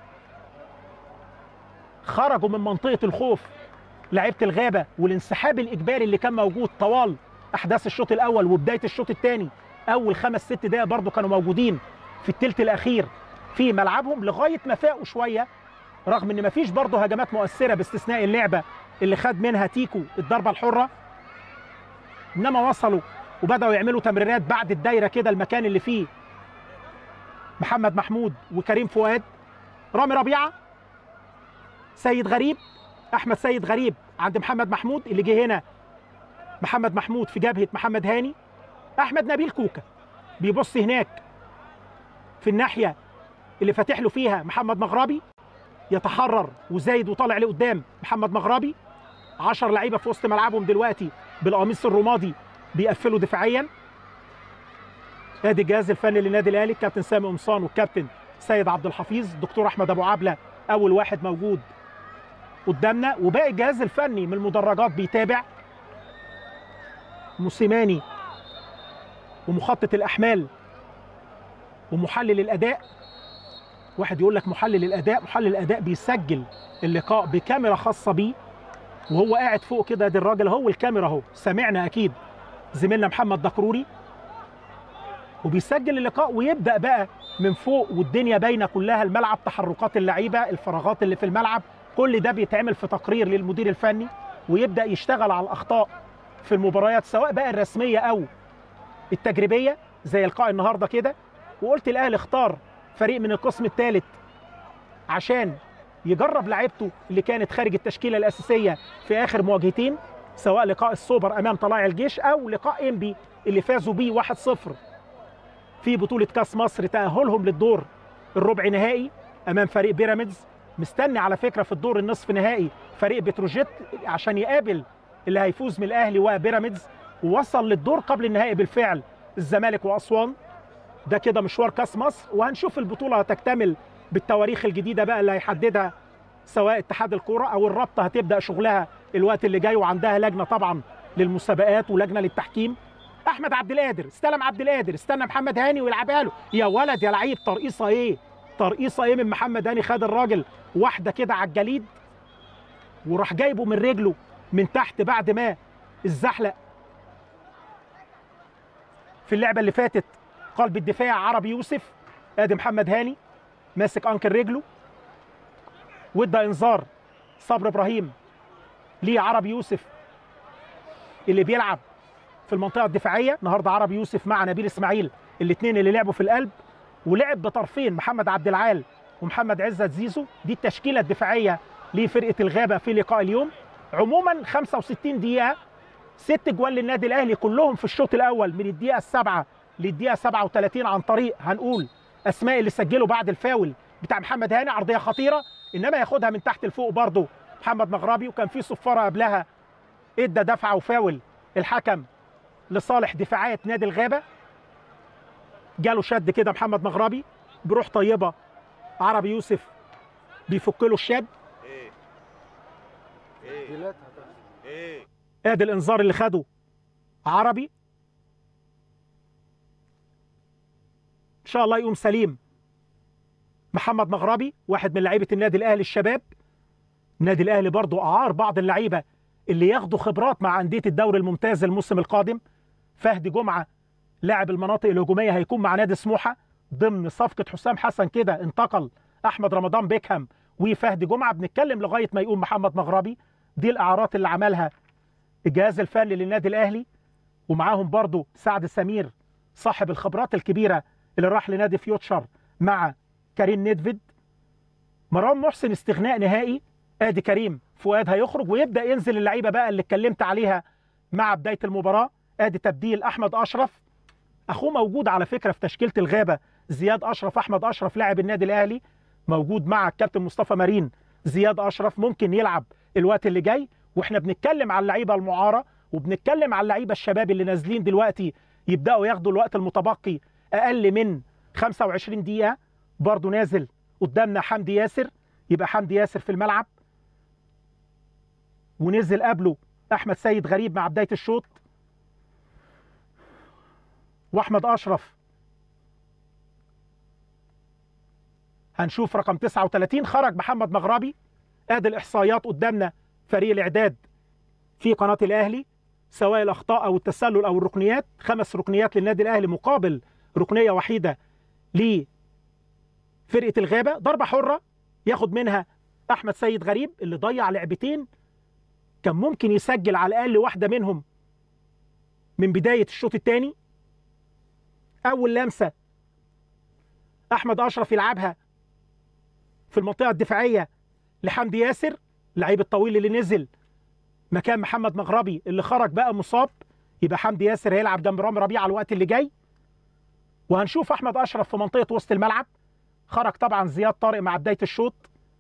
خرجوا من منطقه الخوف لعيبه الغابه والانسحاب الاجباري اللي كان موجود طوال احداث الشوط الاول وبدايه الشوط الثاني اول خمس ست دقائق برضو كانوا موجودين في الثلث الاخير في ملعبهم لغايه ما فاقوا شويه رغم ان مفيش برضه هجمات مؤثره باستثناء اللعبه اللي خد منها تيكو الضربه الحره انما وصلوا وبداوا يعملوا تمريرات بعد الدايره كده المكان اللي فيه محمد محمود وكريم فؤاد رامي ربيعه سيد غريب احمد سيد غريب عند محمد محمود اللي جه هنا محمد محمود في جبهه محمد هاني احمد نبيل كوكا بيبص هناك في الناحيه اللي فاتح له فيها محمد مغربي يتحرر وزايد وطالع لقدام محمد مغربي 10 لعيبه في وسط ملعبهم دلوقتي بالقميص الرمادي بيقفلوا دفاعيا ادي الجهاز الفني للنادي الاهلي الكابتن سامي قمصان والكابتن سيد عبد الحفيظ الدكتور احمد ابو عبله اول واحد موجود قدامنا وباقي الجهاز الفني من المدرجات بيتابع موسيماني ومخطط الاحمال ومحلل الاداء واحد يقول لك محلل الاداء محلل الاداء بيسجل اللقاء بكاميرا خاصه بيه وهو قاعد فوق كده دي الراجل هو الكاميرا اهو سامعنا اكيد زميلنا محمد دكروري وبيسجل اللقاء ويبدا بقى من فوق والدنيا باينه كلها الملعب تحركات اللعيبه الفراغات اللي في الملعب كل ده بيتعمل في تقرير للمدير الفني ويبدا يشتغل على الاخطاء في المباريات سواء بقى الرسميه او التجريبيه زي لقاء النهارده كده وقلت الاهلي اختار فريق من القسم الثالث عشان يجرب لعيبته اللي كانت خارج التشكيله الاساسيه في اخر مواجهتين سواء لقاء السوبر امام طلائع الجيش او لقاء انبي اللي فازوا بيه 1-0 في بطوله كاس مصر تاهلهم للدور الربع نهائي امام فريق بيراميدز مستني على فكره في الدور النصف نهائي فريق بتروجيت عشان يقابل اللي هيفوز من الاهلي وبيراميدز ووصل للدور قبل النهائي بالفعل الزمالك واسوان ده كده مشوار كاس مصر وهنشوف البطوله هتكتمل بالتواريخ الجديده بقى اللي هيحددها سواء اتحاد الكوره او الرابطه هتبدا شغلها الوقت اللي جاي وعندها لجنه طبعا للمسابقات ولجنه للتحكيم احمد عبد القادر استلم عبد القادر استنى محمد هاني ويلعبها له يا ولد يا لعيب ترقيصه ايه ترقيصه ايه من محمد هاني خد الراجل واحده كده على الجليد وراح جايبه من رجله من تحت بعد ما الزحلق في اللعبه اللي فاتت قلب الدفاع عربي يوسف ادي محمد هاني ماسك انكل رجله وادى انذار صبر ابراهيم ليه عربي يوسف اللي بيلعب في المنطقه الدفاعيه النهارده عربي يوسف مع نبيل اسماعيل الاثنين اللي لعبوا في القلب ولعب بطرفين محمد عبد العال ومحمد عزت زيزو دي التشكيله الدفاعيه لفرقه الغابه في لقاء اليوم عموما 65 دقيقه ست جوال للنادي الاهلي كلهم في الشوط الاول من الدقيقه السابعه للدقيقه 37 عن طريق هنقول اسماء اللي سجلوا بعد الفاول بتاع محمد هاني عرضيه خطيره انما ياخدها من تحت لفوق برضه محمد مغربي وكان في صفاره قبلها ادى دفعه وفاول الحكم لصالح دفاعيه نادي الغابه جاله شد كده محمد مغربي بروح طيبه عربي يوسف بيفك له الشد ايه ايه ايه ادي الانذار اللي خده عربي ان شاء الله يقوم سليم محمد مغربي واحد من لعيبه النادي الاهلي الشباب النادي الاهلي برضه اعار بعض اللعيبه اللي ياخدوا خبرات مع انديه الدوري الممتاز الموسم القادم فهدي جمعه لاعب المناطق الهجوميه هيكون مع نادي سموحه ضمن صفقه حسام حسن كده انتقل احمد رمضان بيكهام وفهدي جمعه بنتكلم لغايه ما يقوم محمد مغربي دي الاعارات اللي عملها الجهاز الفني للنادي الاهلي ومعاهم برضو سعد سمير صاحب الخبرات الكبيره اللي راح لنادي فيوتشر مع كريم نيدفيد مروان محسن استغناء نهائي ادي كريم فؤاد هيخرج ويبدا ينزل اللعيبه بقى اللي اتكلمت عليها مع بدايه المباراه ادي تبديل احمد اشرف اخوه موجود على فكره في تشكيله الغابه زياد اشرف احمد اشرف لاعب النادي الاهلي موجود مع الكابتن مصطفى مارين زياد اشرف ممكن يلعب الوقت اللي جاي واحنا بنتكلم على اللعيبه المعاره وبنتكلم على اللعيبه الشباب اللي نازلين دلوقتي يبداوا ياخدوا الوقت المتبقي اقل من 25 دقيقه برضه نازل قدامنا حمدي ياسر يبقى حمدي ياسر في الملعب ونزل قبله احمد سيد غريب مع بدايه الشوط واحمد اشرف هنشوف رقم 39 خرج محمد مغربي ادي الاحصائيات قدامنا فريق الاعداد في قناه الاهلي سواء الاخطاء او التسلل او الركنيات خمس ركنيات للنادي الاهلي مقابل ركنيه وحيده لفرقه الغابه ضربه حره ياخد منها احمد سيد غريب اللي ضيع لعبتين كان ممكن يسجل على الاقل واحده منهم من بدايه الشوط الثاني اول لمسه احمد اشرف يلعبها في المنطقه الدفاعيه لحمدي ياسر اللعيب الطويل اللي نزل مكان محمد مغربي اللي خرج بقى مصاب يبقى حمدي ياسر هيلعب جنب رامي ربيعه الوقت اللي جاي وهنشوف احمد اشرف في منطقه وسط الملعب خرج طبعا زياد طارق مع بدايه الشوط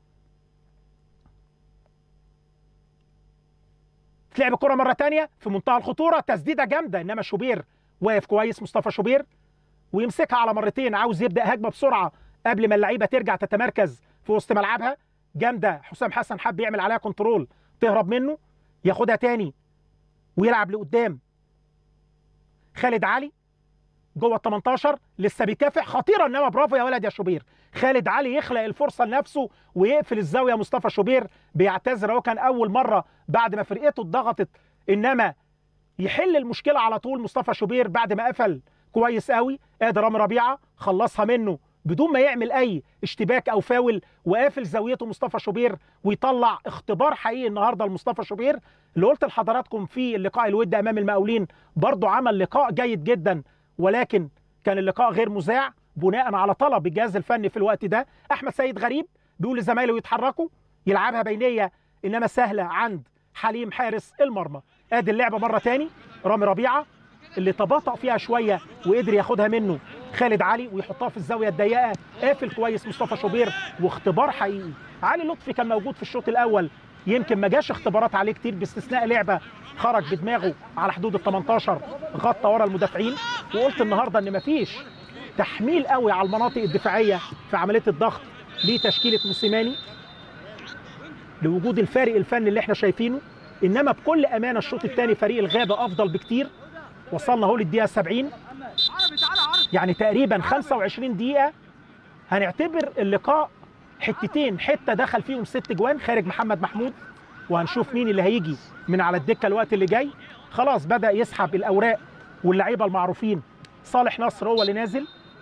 تلعب الكره مره تانية في منتهى الخطوره تسديده جامده انما شوبير واقف كويس مصطفى شوبير ويمسكها على مرتين عاوز يبدا هجمه بسرعه قبل ما اللعيبه ترجع تتمركز في وسط ملعبها جامده حسام حسن حب يعمل عليها كنترول تهرب منه ياخدها تاني ويلعب لقدام خالد علي جوه ال 18 لسه بيكافح خطيره انما برافو يا ولد يا شوبير خالد علي يخلق الفرصه لنفسه ويقفل الزاويه مصطفى شوبير بيعتذر هو كان اول مره بعد ما فرقته اتضغطت انما يحل المشكله على طول مصطفى شوبير بعد ما قفل كويس قوي ادي رامي ربيعه خلصها منه بدون ما يعمل اي اشتباك او فاول وقافل زاويته مصطفى شوبير ويطلع اختبار حقيقي النهارده لمصطفى شوبير اللي قلت لحضراتكم في اللقاء الودي امام المقاولين برضه عمل لقاء جيد جدا ولكن كان اللقاء غير مذاع بناء على طلب الجهاز الفني في الوقت ده احمد سيد غريب بيقول لزمايله يتحركوا يلعبها بينيه انما سهله عند حليم حارس المرمى ادي اللعبه مره تاني رامي ربيعه اللي تباطأ فيها شويه وقدر ياخدها منه خالد علي ويحطها في الزاويه الضيقه قافل كويس مصطفى شوبير واختبار حقيقي علي لطفي كان موجود في الشوط الاول يمكن ما جاش اختبارات عليه كتير باستثناء لعبه خرج بدماغه على حدود ال 18 غطى ورا المدافعين وقلت النهارده ان مفيش تحميل قوي على المناطق الدفاعيه في عمليه الضغط لتشكيله موسيماني لوجود الفارق الفني اللي احنا شايفينه انما بكل امانه الشوط الثاني فريق الغابه افضل بكتير وصلنا اهو للدقيقه 70 يعني تقريبا 25 دقيقه هنعتبر اللقاء حتتين حته دخل فيهم ست جوان خارج محمد محمود وهنشوف مين اللي هيجي من على الدكه الوقت اللي جاي خلاص بدا يسحب الاوراق واللعيبه المعروفين صالح نصر هو اللي نازل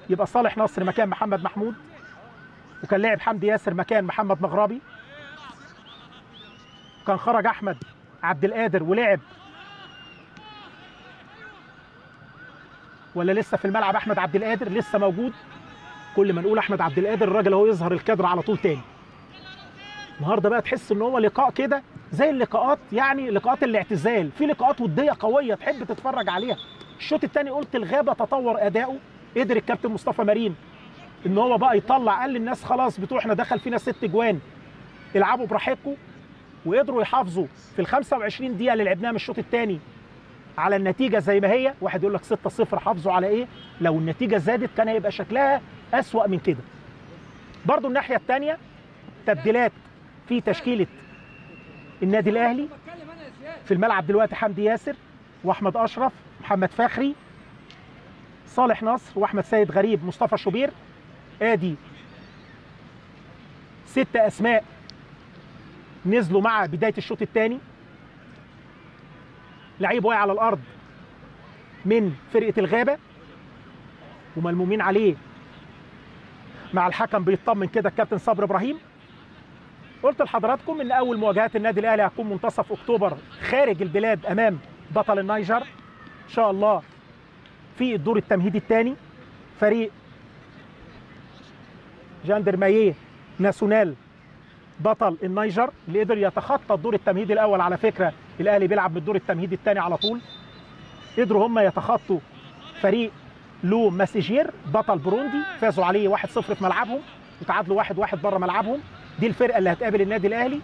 يبقى صالح نصر مكان محمد محمود وكان لعب حمدي ياسر مكان محمد مغربي كان خرج احمد عبد القادر ولعب ولا لسه في الملعب احمد عبد القادر لسه موجود كل ما نقول احمد عبد القادر الراجل هو يظهر الكادر على طول تاني النهارده بقى تحس ان هو لقاء كده زي اللقاءات يعني لقاءات الاعتزال في لقاءات وديه قويه تحب تتفرج عليها الشوط الثاني قلت الغابه تطور اداؤه قدر الكابتن مصطفى مريم ان هو بقى يطلع قال للناس خلاص بتوع احنا دخل فينا ست جوان العبوا براحتكم وقدروا يحافظوا في ال 25 دقيقه اللي لعبناها من الشوط الثاني على النتيجه زي ما هي واحد يقول لك 6 0 حافظوا على ايه لو النتيجه زادت كان هيبقى شكلها اسوا من كده برضو الناحيه الثانيه تبديلات في تشكيله النادي الاهلي في الملعب دلوقتي حمدي ياسر واحمد اشرف محمد فخري صالح نصر واحمد سيد غريب مصطفى شوبير ادي ست اسماء نزلوا مع بدايه الشوط الثاني لعيب واقع على الارض من فرقه الغابه وملمومين عليه مع الحكم بيطمن كده الكابتن صبري ابراهيم قلت لحضراتكم ان اول مواجهات النادي الاهلي هتكون منتصف اكتوبر خارج البلاد امام بطل النيجر ان شاء الله في الدور التمهيدي الثاني فريق جاندرماييه ناسيونال بطل النيجر اللي قدر يتخطى الدور التمهيدي الاول على فكره الاهلي بيلعب من الدور التمهيدي الثاني على طول قدروا هم يتخطوا فريق لو ماسيجير بطل بروندي فازوا عليه 1-0 في ملعبهم وتعادلوا 1-1 بره ملعبهم دي الفرقه اللي هتقابل النادي الاهلي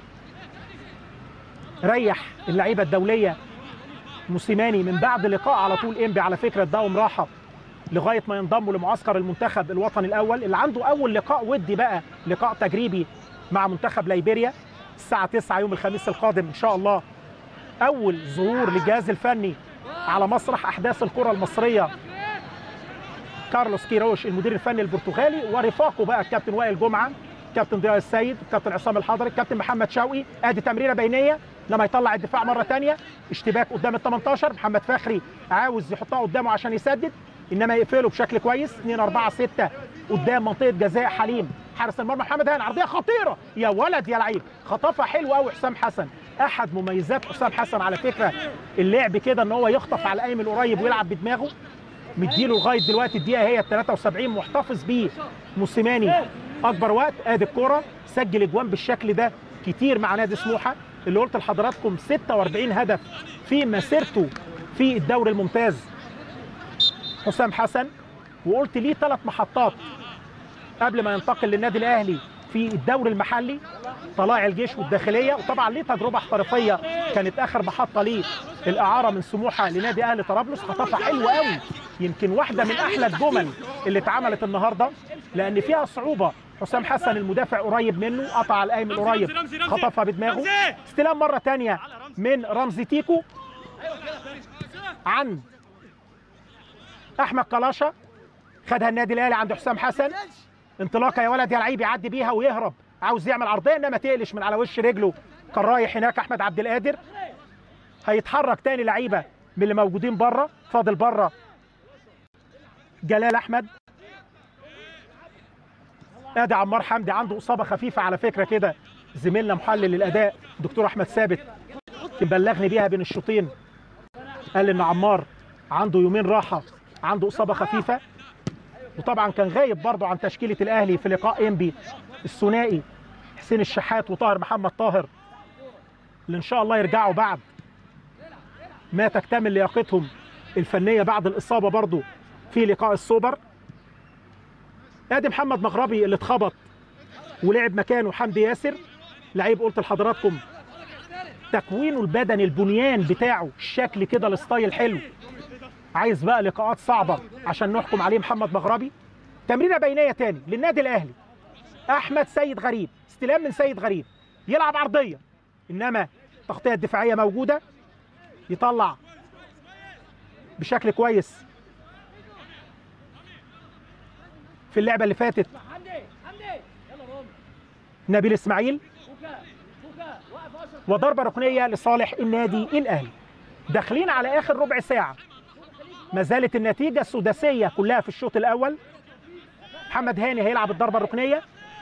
ريح اللعيبه الدوليه موسيماني من بعد لقاء على طول انبي على فكره اداهم راحه لغايه ما ينضموا لمعسكر المنتخب الوطني الاول اللي عنده اول لقاء ودي بقى لقاء تجريبي مع منتخب ليبيريا الساعه 9 يوم الخميس القادم ان شاء الله اول ظهور للجهاز الفني على مسرح احداث الكره المصريه كارلوس كيروش المدير الفني البرتغالي ورفاقه بقى الكابتن وائل جمعه الكابتن ضياء السيد الكابتن عصام الحضري الكابتن محمد شوقي ادي تمريره بينيه لما يطلع الدفاع مره ثانيه اشتباك قدام ال 18 محمد فخري عاوز يحطها قدامه عشان يسدد انما يقفله بشكل كويس 2 4 6 قدام منطقه جزاء حليم حارس المرمى محمد هاني عرضيه خطيره يا ولد يا لعيب خطفها حلو قوي حسام حسن احد مميزات حسام حسن على فكره اللعب كده ان هو يخطف على القايم القريب ويلعب بدماغه مديله لغايه دلوقتي الدقيقه هي 73 محتفظ بيه موسيماني اكبر وقت ادي الكوره سجل اجوان بالشكل ده كتير مع نادي سموحه اللي قلت لحضراتكم 46 هدف في مسيرته في الدوري الممتاز حسام حسن وقلت ليه ثلاث محطات قبل ما ينتقل للنادي الاهلي في الدوري المحلي طلائع الجيش والداخليه وطبعا ليه تجربه احترافيه كانت اخر محطه ليه الاعاره من سموحه لنادي اهلي طرابلس خطفها حلو قوي يمكن واحده من احلى الجمل اللي اتعملت النهارده لان فيها صعوبه حسام حسن المدافع قريب منه قطع على القايم القريب خطفها بدماغه استلام مره ثانيه من رمزي تيكو عن احمد كلاشه خدها النادي الاهلي عند حسام حسن انطلاقه يا ولد يا لعيب يعدي بيها ويهرب عاوز يعمل عرضيه انما تقلش من على وش رجله كان رايح هناك احمد عبد القادر هيتحرك تاني لعيبه من اللي موجودين بره فاضل بره جلال احمد ادي عمار حمدي عنده اصابه خفيفه على فكره كده زميلنا محلل الاداء دكتور احمد ثابت كان بلغني بيها بين الشوطين قال ان عمار عنده يومين راحه عنده اصابه خفيفه وطبعا كان غايب برضه عن تشكيله الاهلي في لقاء انبي الثنائي حسين الشحات وطاهر محمد طاهر اللي ان شاء الله يرجعوا بعد ما تكتمل لياقتهم الفنيه بعد الاصابه برضه في لقاء السوبر ادي محمد مغربي اللي اتخبط ولعب مكانه حمدي ياسر لعيب قلت لحضراتكم تكوينه البدني البنيان بتاعه الشكل كده الستايل حلو عايز بقى لقاءات صعبه عشان نحكم عليه محمد مغربي تمريره بينيه تاني للنادي الاهلي احمد سيد غريب استلام من سيد غريب يلعب عرضيه انما التغطيه الدفاعيه موجوده يطلع بشكل كويس في اللعبه اللي فاتت نبيل اسماعيل وضربه ركنيه لصالح النادي الاهلي داخلين على اخر ربع ساعه ما زالت النتيجه السداسيه كلها في الشوط الاول محمد هاني هيلعب الضربه الركنيه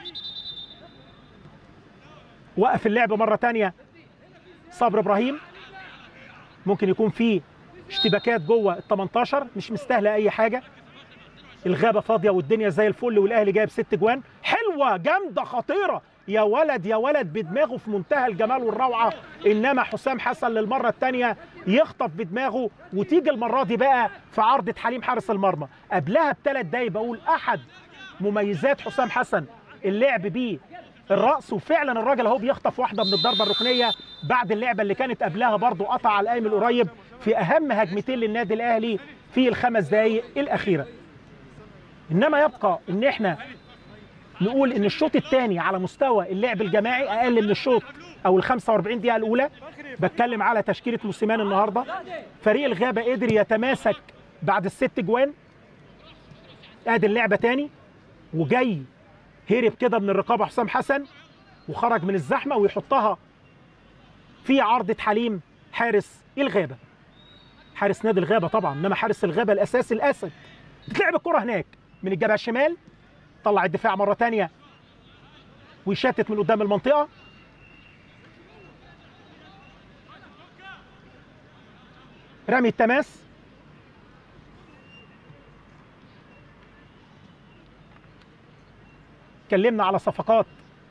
وقف اللعب مره تانية صبر ابراهيم ممكن يكون فيه اشتباكات جوه ال 18 مش مستاهله اي حاجه الغابه فاضيه والدنيا زي الفل والاهلي جايب ست جوان حلوه جامده خطيره يا ولد يا ولد بدماغه في منتهى الجمال والروعه انما حسام حسن للمره الثانيه يخطف بدماغه وتيجي المره دي بقى في عارضه حليم حارس المرمى قبلها بثلاث دقايق بقول احد مميزات حسام حسن اللعب بيه الراس وفعلا الراجل اهو بيخطف واحده من الضربه الركنيه بعد اللعبه اللي كانت قبلها برضه قطع على القايم القريب في اهم هجمتين للنادي الاهلي في الخمس دقائق الاخيره انما يبقى ان احنا نقول ان الشوط الثاني على مستوى اللعب الجماعي اقل من الشوط او ال 45 دقيقه الاولى بتكلم على تشكيله موسيمان النهارده فريق الغابه قدر يتماسك بعد الست جوان ادي اللعبه تاني وجاي هرب كده من الرقابه حسام حسن وخرج من الزحمه ويحطها في عارضه حليم حارس الغابه حارس نادي الغابه طبعا انما حارس الغابه الاساسي الاسد بتلعب الكره هناك من الجبهه الشمال طلع الدفاع مره تانية ويشتت من قدام المنطقه رمي التماس اتكلمنا على صفقات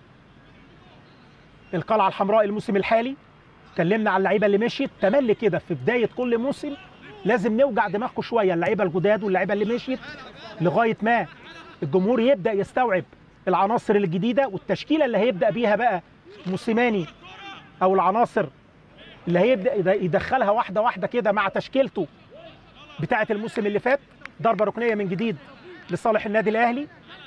القلعه الحمراء الموسم الحالي اتكلمنا على اللعيبه اللي مشيت تملي كده في بدايه كل موسم لازم نوجع دماغكم شويه اللعيبه الجداد واللعيبه اللي مشيت لغايه ما الجمهور يبدا يستوعب العناصر الجديده والتشكيله اللي هيبدا بيها بقى موسيماني او العناصر اللي هيبدا يدخلها واحده واحده كده مع تشكيلته بتاعه الموسم اللي فات ضربه ركنيه من جديد لصالح النادي الاهلي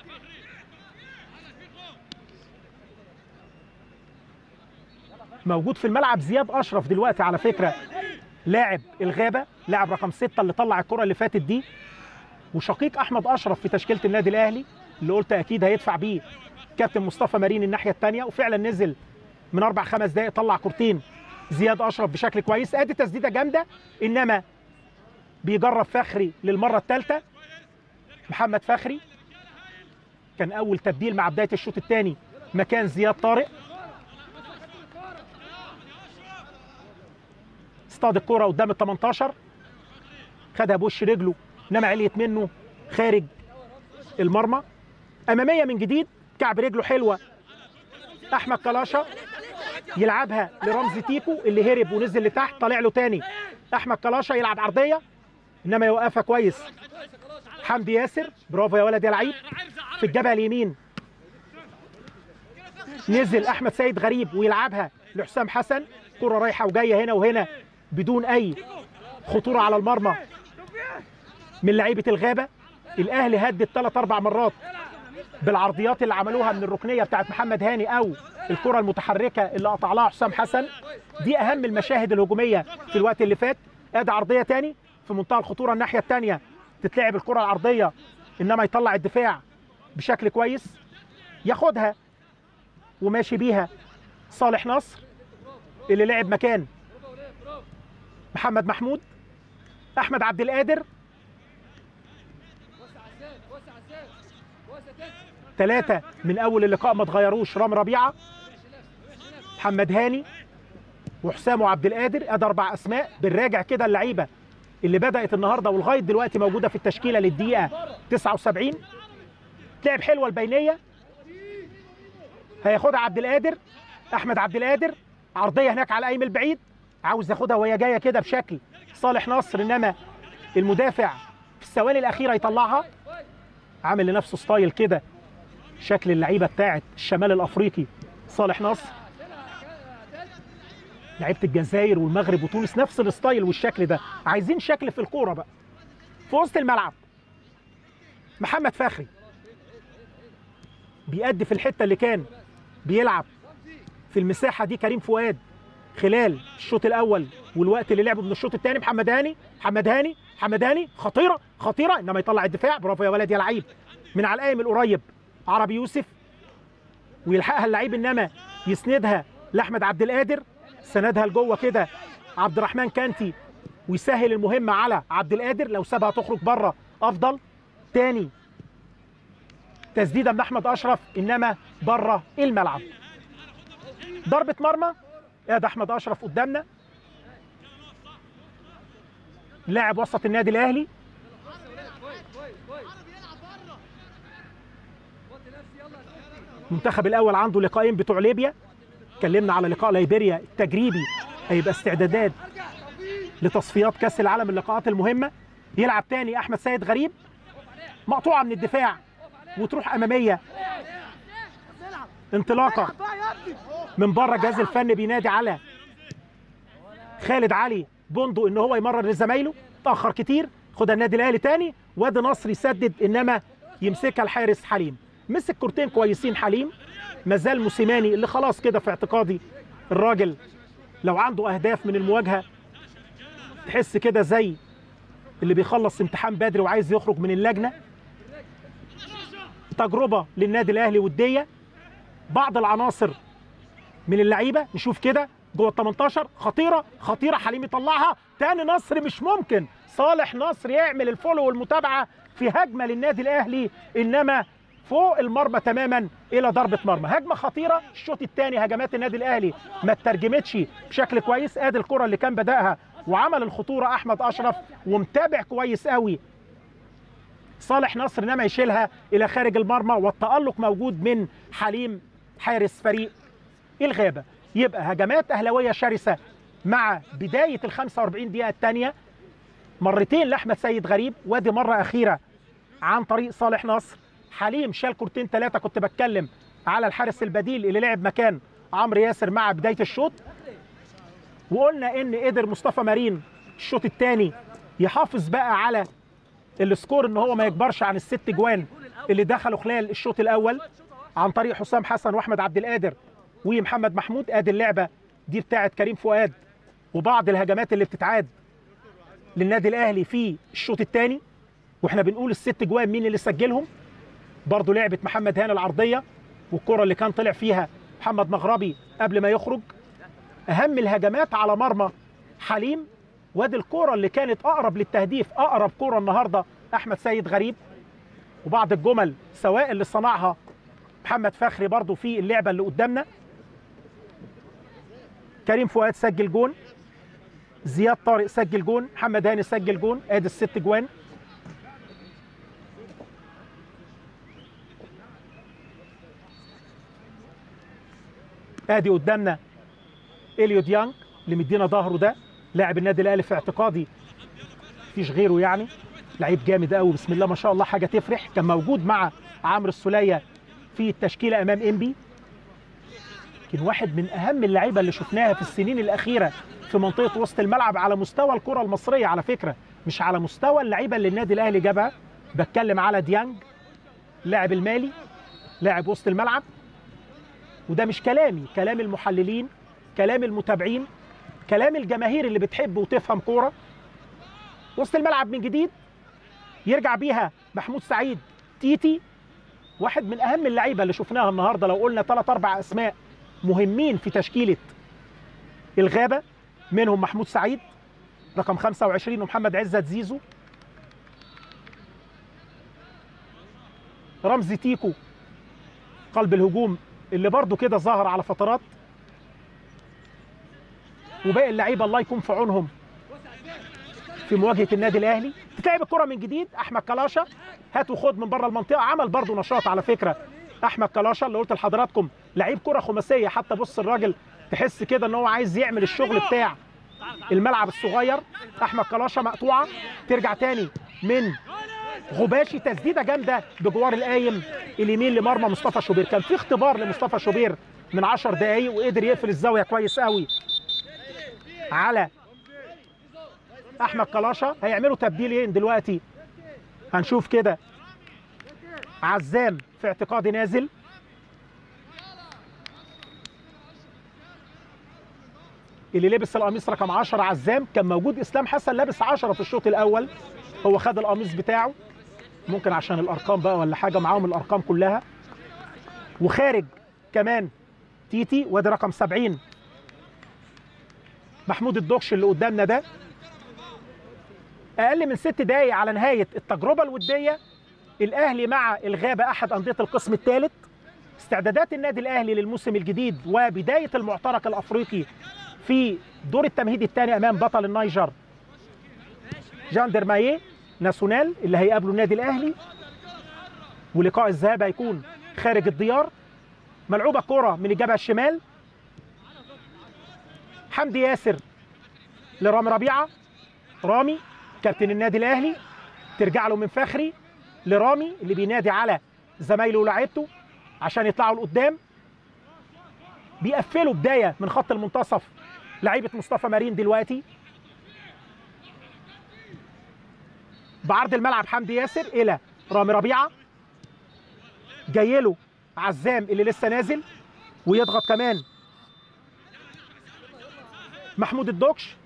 موجود في الملعب زياد اشرف دلوقتي على فكره لاعب الغابه لاعب رقم ستة اللي طلع الكره اللي فاتت دي وشقيق احمد اشرف في تشكيله النادي الاهلي اللي قلت اكيد هيدفع بيه كابتن مصطفى مارين الناحيه الثانيه وفعلا نزل من اربع خمس دقائق طلع كورتين زياد اشرف بشكل كويس ادي تسديده جامده انما بيجرب فخري للمره الثالثه محمد فخري كان اول تبديل مع بدايه الشوط الثاني مكان زياد طارق اصطاد الكرة قدام ال 18 خدها بوش رجله انما عليت منه خارج المرمى اماميه من جديد كعب رجله حلوه احمد كلاشة يلعبها لرمزي تيكو اللي هرب ونزل لتحت طالع له تاني احمد كلاشة يلعب عرضيه انما يوقفها كويس حمدي ياسر برافو يا ولد يا لعيب في الجبهه اليمين نزل احمد سيد غريب ويلعبها لحسام حسن كره رايحه وجايه هنا وهنا بدون اي خطوره على المرمى من لعيبه الغابه الاهلي هدد ثلاث اربع مرات بالعرضيات اللي عملوها من الركنيه بتاعت محمد هاني او الكره المتحركه اللي قطع لها حسام حسن دي اهم المشاهد الهجوميه في الوقت اللي فات ادي عرضيه تاني في منتهى الخطوره الناحيه الثانيه تتلعب الكره العرضيه انما يطلع الدفاع بشكل كويس ياخدها وماشي بيها صالح نصر اللي لعب مكان محمد محمود احمد عبد القادر ثلاثة من أول اللقاء ما اتغيروش رام ربيعة محمد هاني وحسام وعبد القادر ادي أربع أسماء بنراجع كده اللعيبة اللي بدأت النهاردة ولغاية دلوقتي موجودة في التشكيلة للدقيقة 79 لعب حلوة البينية هياخدها عبد القادر أحمد عبد القادر عرضية هناك على قايم البعيد عاوز ياخدها وهي جاية كده بشكل صالح نصر إنما المدافع في الثواني الأخيرة يطلعها عامل لنفسه ستايل كده شكل اللعيبه بتاعت الشمال الافريقي صالح نصر لعيبه الجزائر والمغرب وتونس نفس الستايل والشكل ده عايزين شكل في الكوره بقى في وسط الملعب محمد فخري بيأدي في الحته اللي كان بيلعب في المساحه دي كريم فؤاد خلال الشوط الاول والوقت اللي لعبه من الشوط الثاني محمد هاني محمد هاني محمد هاني خطيره خطيره انما يطلع الدفاع برافو يا ولد يا لعيب من على القايم القريب عربي يوسف ويلحقها اللعيب انما يسندها لاحمد عبد القادر سندها لجوه كده عبد الرحمن كانتي ويسهل المهمه على عبد القادر لو سابها تخرج بره افضل تاني تسديده من احمد اشرف انما بره الملعب ضربه مرمى يا ده احمد اشرف قدامنا لاعب وسط النادي الاهلي المنتخب الاول عنده لقاءين بتوع ليبيا اتكلمنا على لقاء ليبيريا التجريبي هيبقى استعدادات لتصفيات كاس العالم اللقاءات المهمه يلعب تاني احمد سيد غريب مقطوعه من الدفاع وتروح اماميه انطلاقه من بره الجهاز الفني بينادي على خالد علي بوندو ان هو يمرر لزمايله تاخر كتير خدها النادي الاهلي تاني وادي نصر يسدد انما يمسكها الحارس حليم مسك كورتين كويسين حليم مازال موسيماني اللي خلاص كده في اعتقادي الراجل لو عنده اهداف من المواجهه تحس كده زي اللي بيخلص امتحان بدري وعايز يخرج من اللجنه تجربه للنادي الاهلي وديه بعض العناصر من اللعيبه نشوف كده جوه ال 18 خطيره خطيره حليم يطلعها تاني نصر مش ممكن صالح نصر يعمل الفولو والمتابعه في هجمه للنادي الاهلي انما فوق المرمى تماما الى ضربه مرمى هجمه خطيره الشوط الثاني هجمات النادي الاهلي ما اترجمتش بشكل كويس ادي الكره اللي كان بداها وعمل الخطوره احمد اشرف ومتابع كويس قوي صالح نصر انما يشيلها الى خارج المرمى والتالق موجود من حليم حارس فريق الغابه يبقى هجمات اهلاويه شرسه مع بدايه ال 45 دقيقه الثانيه مرتين لاحمد سيد غريب وادي مره اخيره عن طريق صالح نصر حليم شال كورتين ثلاثه كنت بتكلم على الحارس البديل اللي لعب مكان عمرو ياسر مع بدايه الشوط وقلنا ان قدر مصطفى مارين الشوط الثاني يحافظ بقى على السكور ان هو ما يكبرش عن الست جوان اللي دخلوا خلال الشوط الاول عن طريق حسام حسن واحمد عبد القادر ومحمد محمود ادي اللعبه دي بتاعه كريم فؤاد وبعض الهجمات اللي بتتعاد للنادي الاهلي في الشوط الثاني واحنا بنقول الست جوان مين اللي سجلهم برضه لعبه محمد هاني العرضيه والكره اللي كان طلع فيها محمد مغربي قبل ما يخرج اهم الهجمات على مرمى حليم وادي الكره اللي كانت اقرب للتهديف اقرب كره النهارده احمد سيد غريب وبعض الجمل سواء اللي صنعها محمد فخري برضه في اللعبه اللي قدامنا كريم فؤاد سجل جون زياد طارق سجل جون محمد هاني سجل جون ادي الست جوان ادي قدامنا اليو ديانج اللي مدينا ظهره ده لاعب النادي الاهلي في اعتقادي مفيش غيره يعني لعيب جامد قوي بسم الله ما شاء الله حاجه تفرح كان موجود مع عمرو السوليه في التشكيله امام انبي يمكن واحد من اهم اللعيبه اللي شفناها في السنين الاخيره في منطقه وسط الملعب على مستوى الكره المصريه على فكره مش على مستوى اللعيبه اللي النادي الاهلي جابها بتكلم على ديانج لاعب المالي لاعب وسط الملعب وده مش كلامي كلام المحللين كلام المتابعين كلام الجماهير اللي بتحب وتفهم كوره وسط الملعب من جديد يرجع بيها محمود سعيد تيتي واحد من اهم اللعيبه اللي شفناها النهارده لو قلنا ثلاث اربع اسماء مهمين في تشكيله الغابه منهم محمود سعيد رقم 25 ومحمد عزت زيزو رمزي تيكو قلب الهجوم اللي برضه كده ظهر على فترات وباقي اللعيبه الله يكون في عونهم في مواجهه النادي الاهلي تتلعب الكره من جديد احمد كلاشة هات وخد من بره المنطقه عمل برضه نشاط على فكره احمد كلاشة اللي قلت لحضراتكم لعيب كره خماسيه حتى بص الراجل تحس كده ان هو عايز يعمل الشغل بتاع الملعب الصغير احمد كلاشة مقطوعه ترجع تاني من غباشي تسديده جامده بجوار القايم اليمين لمرمى مصطفى شوبير كان في اختبار لمصطفى شوبير من 10 دقايق وقدر يقفل الزاويه كويس قوي على احمد كلاشة هيعملوا تبديلين دلوقتي هنشوف كده عزام في اعتقادي نازل اللي لبس القميص رقم 10 عزام كان موجود اسلام حسن لابس 10 في الشوط الاول هو خد القميص بتاعه ممكن عشان الارقام بقى ولا حاجه معاهم الارقام كلها وخارج كمان تيتي وادي رقم 70 محمود الدوكش اللي قدامنا ده اقل من ست دقايق على نهايه التجربه الوديه الاهلي مع الغابه احد انديه القسم الثالث استعدادات النادي الاهلي للموسم الجديد وبدايه المعترك الافريقي في دور التمهيد الثاني امام بطل النيجر جاندر مايه ناسيونال اللي هيقابله النادي الاهلي ولقاء الذهاب هيكون خارج الديار ملعوبه كره من الجبهه الشمال حمدي ياسر لرامي ربيعه رامي كابتن النادي الاهلي ترجع له من فخري لرامي اللي بينادي على زمايله ولاعيبته عشان يطلعوا لقدام بيقفلوا بدايه من خط المنتصف لعيبه مصطفى مارين دلوقتي بعرض الملعب حمدي ياسر الى رامي ربيعه جاي له عزام اللي لسه نازل ويضغط كمان محمود الدوكش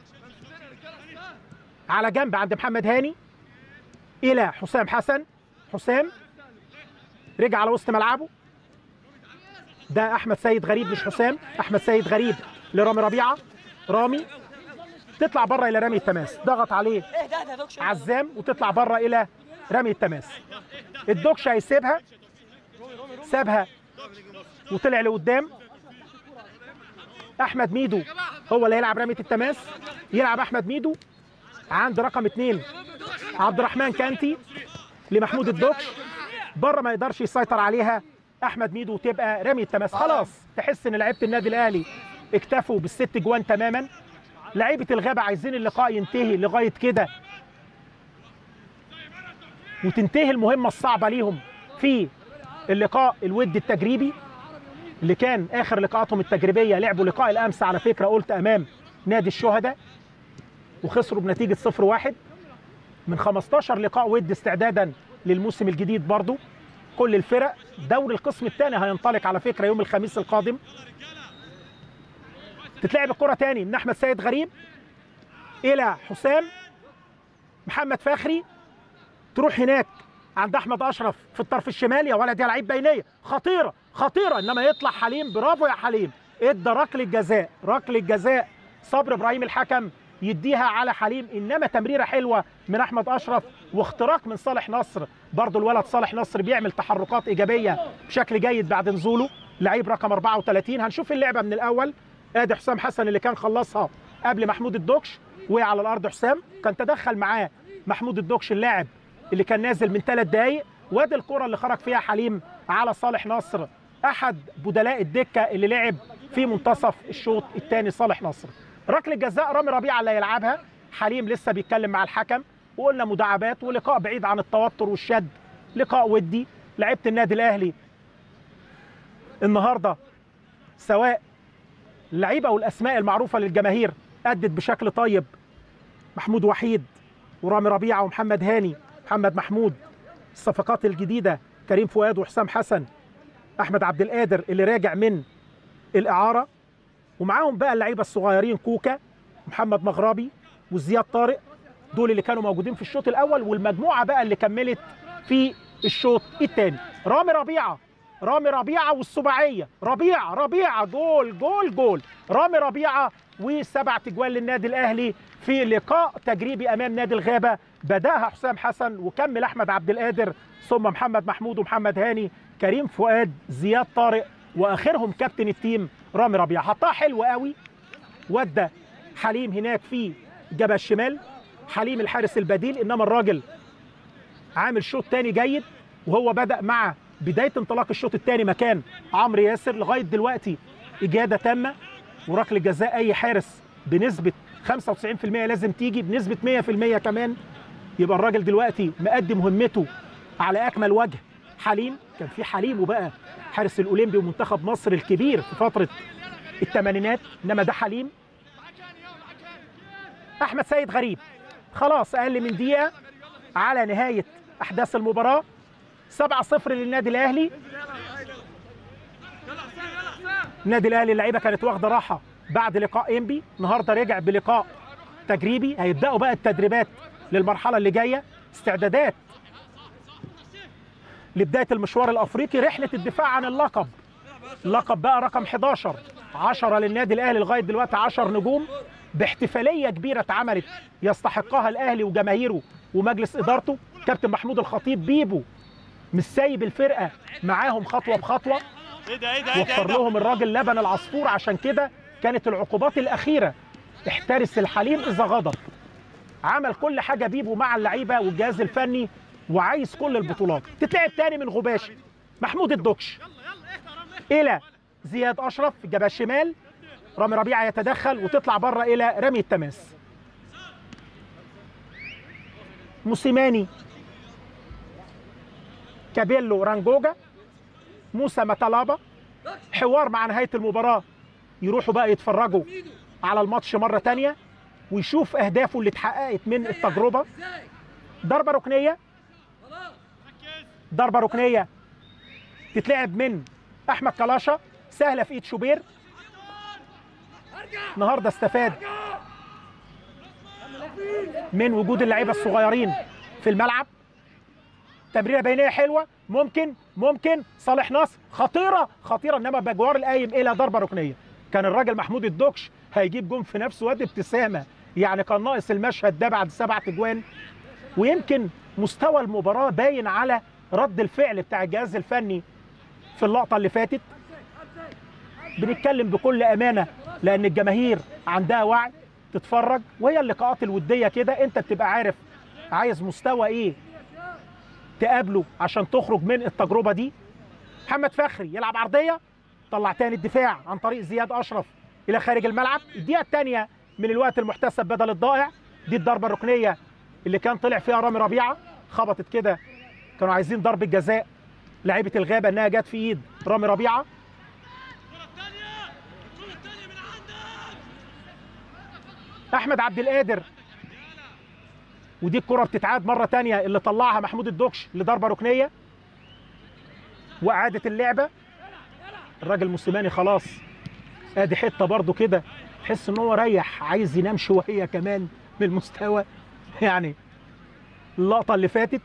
على جنب عند محمد هاني الى حسام حسن حسام رجع على وسط ملعبه ده احمد سيد غريب مش حسام احمد سيد غريب لرامي ربيعه رامي تطلع بره الى رمي التماس ضغط عليه عزام وتطلع بره الى رمي التماس الدوكش هيسيبها سابها وطلع لقدام احمد ميدو هو اللي هيلعب رميه التماس يلعب احمد ميدو عند رقم اثنين عبد الرحمن كانتي لمحمود الدوكش بره ما يقدرش يسيطر عليها احمد ميدو وتبقى رمي التماس خلاص تحس ان لعيبه النادي الاهلي اكتفوا بالست جوان تماما لعيبه الغابه عايزين اللقاء ينتهي لغايه كده وتنتهي المهمه الصعبه ليهم في اللقاء الودي التجريبي اللي كان اخر لقاءاتهم التجريبيه لعبوا لقاء الامس على فكره قلت امام نادي الشهداء وخسروا بنتيجه 0-1 من 15 لقاء ود استعدادا للموسم الجديد برضو كل الفرق دوري القسم الثاني هينطلق على فكره يوم الخميس القادم تتلعب الكره تاني من احمد سيد غريب الى حسام محمد فخري تروح هناك عند احمد اشرف في الطرف الشمالي يا ولد يا لعيب بينيه خطيره خطيره انما يطلع حليم برافو يا حليم ادى ركله جزاء ركله جزاء صبر ابراهيم الحكم يديها على حليم انما تمريره حلوه من احمد اشرف واختراق من صالح نصر برضه الولد صالح نصر بيعمل تحركات ايجابيه بشكل جيد بعد نزوله لعيب رقم 34 هنشوف اللعبه من الاول ادي حسام حسن اللي كان خلصها قبل محمود الدوكش وقع على الارض حسام كان تدخل معاه محمود الدوكش اللاعب اللي كان نازل من ثلاث دقايق وادي الكره اللي خرج فيها حليم على صالح نصر احد بدلاء الدكه اللي لعب في منتصف الشوط الثاني صالح نصر ركله جزاء رامي ربيعه اللي هيلعبها حليم لسه بيتكلم مع الحكم وقلنا مداعبات ولقاء بعيد عن التوتر والشد لقاء ودي لعيبه النادي الاهلي النهارده سواء اللعيبه والاسماء المعروفه للجماهير ادت بشكل طيب محمود وحيد ورامي ربيعه ومحمد هاني محمد محمود الصفقات الجديده كريم فؤاد وحسام حسن احمد عبد القادر اللي راجع من الاعاره ومعاهم بقى اللعيبه الصغيرين كوكا محمد مغربي وزياد طارق دول اللي كانوا موجودين في الشوط الاول والمجموعه بقى اللي كملت في الشوط الثاني رامي ربيعه رامي ربيعه والسباعيه ربيعه ربيعه جول جول جول رامي ربيعه وسبع تجوال للنادي الاهلي في لقاء تجريبي امام نادي الغابه بداها حسام حسن وكمل احمد عبد القادر ثم محمد محمود ومحمد هاني كريم فؤاد زياد طارق واخرهم كابتن التيم رامي ربيعه حطها حلو قوي ودى حليم هناك في جبهه الشمال حليم الحارس البديل انما الراجل عامل شوط تاني جيد وهو بدا مع بدايه انطلاق الشوط الثاني مكان عمرو ياسر لغايه دلوقتي اجاده تامه وركله جزاء اي حارس بنسبه 95% لازم تيجي بنسبه 100% كمان يبقى الراجل دلوقتي مقدم مهمته على اكمل وجه حليم كان في حليم وبقى حارس الاولمبي ومنتخب مصر الكبير في فتره الثمانينات انما ده حليم احمد سيد غريب خلاص اقل من دقيقه على نهايه احداث المباراه 7-0 للنادي الاهلي النادي الاهلي اللعيبه كانت واخده راحه بعد لقاء انبي النهارده رجع بلقاء تجريبي هيبداوا بقى التدريبات للمرحله اللي جايه استعدادات لبدايه المشوار الافريقي رحله الدفاع عن اللقب اللقب بقى رقم 11 10 للنادي الاهلي لغايه دلوقتي 10 نجوم باحتفاليه كبيره اتعملت يستحقها الاهلي وجماهيره ومجلس ادارته كابتن محمود الخطيب بيبو مش سايب الفرقه معاهم خطوه بخطوه ايه ده ايه ده ايه ده وفر لهم الراجل لبن العصفور عشان كده كانت العقوبات الاخيره احترس الحليم اذا غضب عمل كل حاجه بيبو مع اللعيبه والجهاز الفني وعايز كل البطولات تتلعب تاني من غباشي محمود الدكش الى زياد اشرف في الجبهه الشمال رامي ربيعه يتدخل وتطلع بره الى رمي التماس موسيماني كابيلو رانجوجا موسى متلابا حوار مع نهايه المباراه يروحوا بقى يتفرجوا على الماتش مره تانية ويشوف اهدافه اللي اتحققت من التجربه ضربه ركنيه ضربه ركنيه تتلعب من احمد كلاشة سهله في ايد شوبير النهارده استفاد من وجود اللعيبه الصغيرين في الملعب تمريره بينيه حلوه ممكن ممكن صالح نصر خطيره خطيره انما بجوار القايم الى ضربه ركنيه كان الراجل محمود الدوكش هيجيب جون في نفسه واد ابتسامه يعني كان ناقص المشهد ده بعد سبعة اجوان ويمكن مستوى المباراه باين على رد الفعل بتاع الجهاز الفني في اللقطه اللي فاتت بنتكلم بكل امانه لان الجماهير عندها وعي تتفرج وهي اللقاءات الوديه كده انت بتبقى عارف عايز مستوى ايه تقابله عشان تخرج من التجربه دي محمد فخري يلعب عرضيه طلع تاني الدفاع عن طريق زياد اشرف الى خارج الملعب الدقيقه الثانيه من الوقت المحتسب بدل الضائع دي الضربه الركنيه اللي كان طلع فيها رامي ربيعه خبطت كده كانوا عايزين ضربه جزاء لعيبه الغابه انها جت في ايد رامي ربيعه احمد عبد القادر ودي الكره بتتعاد مره تانية اللي طلعها محمود الدوكش لضربه ركنيه واعاده اللعبه الراجل موسيماني خلاص ادي حته برضو كده تحس ان هو ريح عايز ينام شويه كمان من المستوى يعني اللقطه اللي فاتت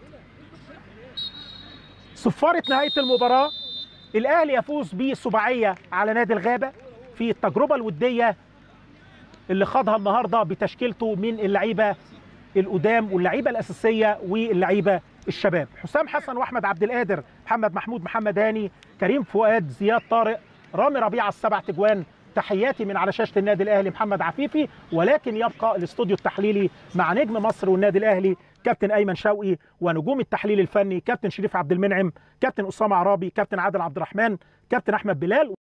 صفاره نهايه المباراه الاهلي يفوز بسباعيه على نادي الغابه في التجربه الوديه اللي خاضها النهارده بتشكيلته من اللعيبه القدام واللعيبه الاساسيه واللعيبه الشباب حسام حسن واحمد عبد القادر محمد محمود محمد هاني كريم فؤاد زياد طارق رامي ربيعه السبع تجوان تحياتي من على شاشه النادي الاهلي محمد عفيفي ولكن يبقى الاستوديو التحليلي مع نجم مصر والنادي الاهلي كابتن ايمن شوقي ونجوم التحليل الفني كابتن شريف عبد المنعم كابتن اسامه عرابي كابتن عادل عبد الرحمن كابتن احمد بلال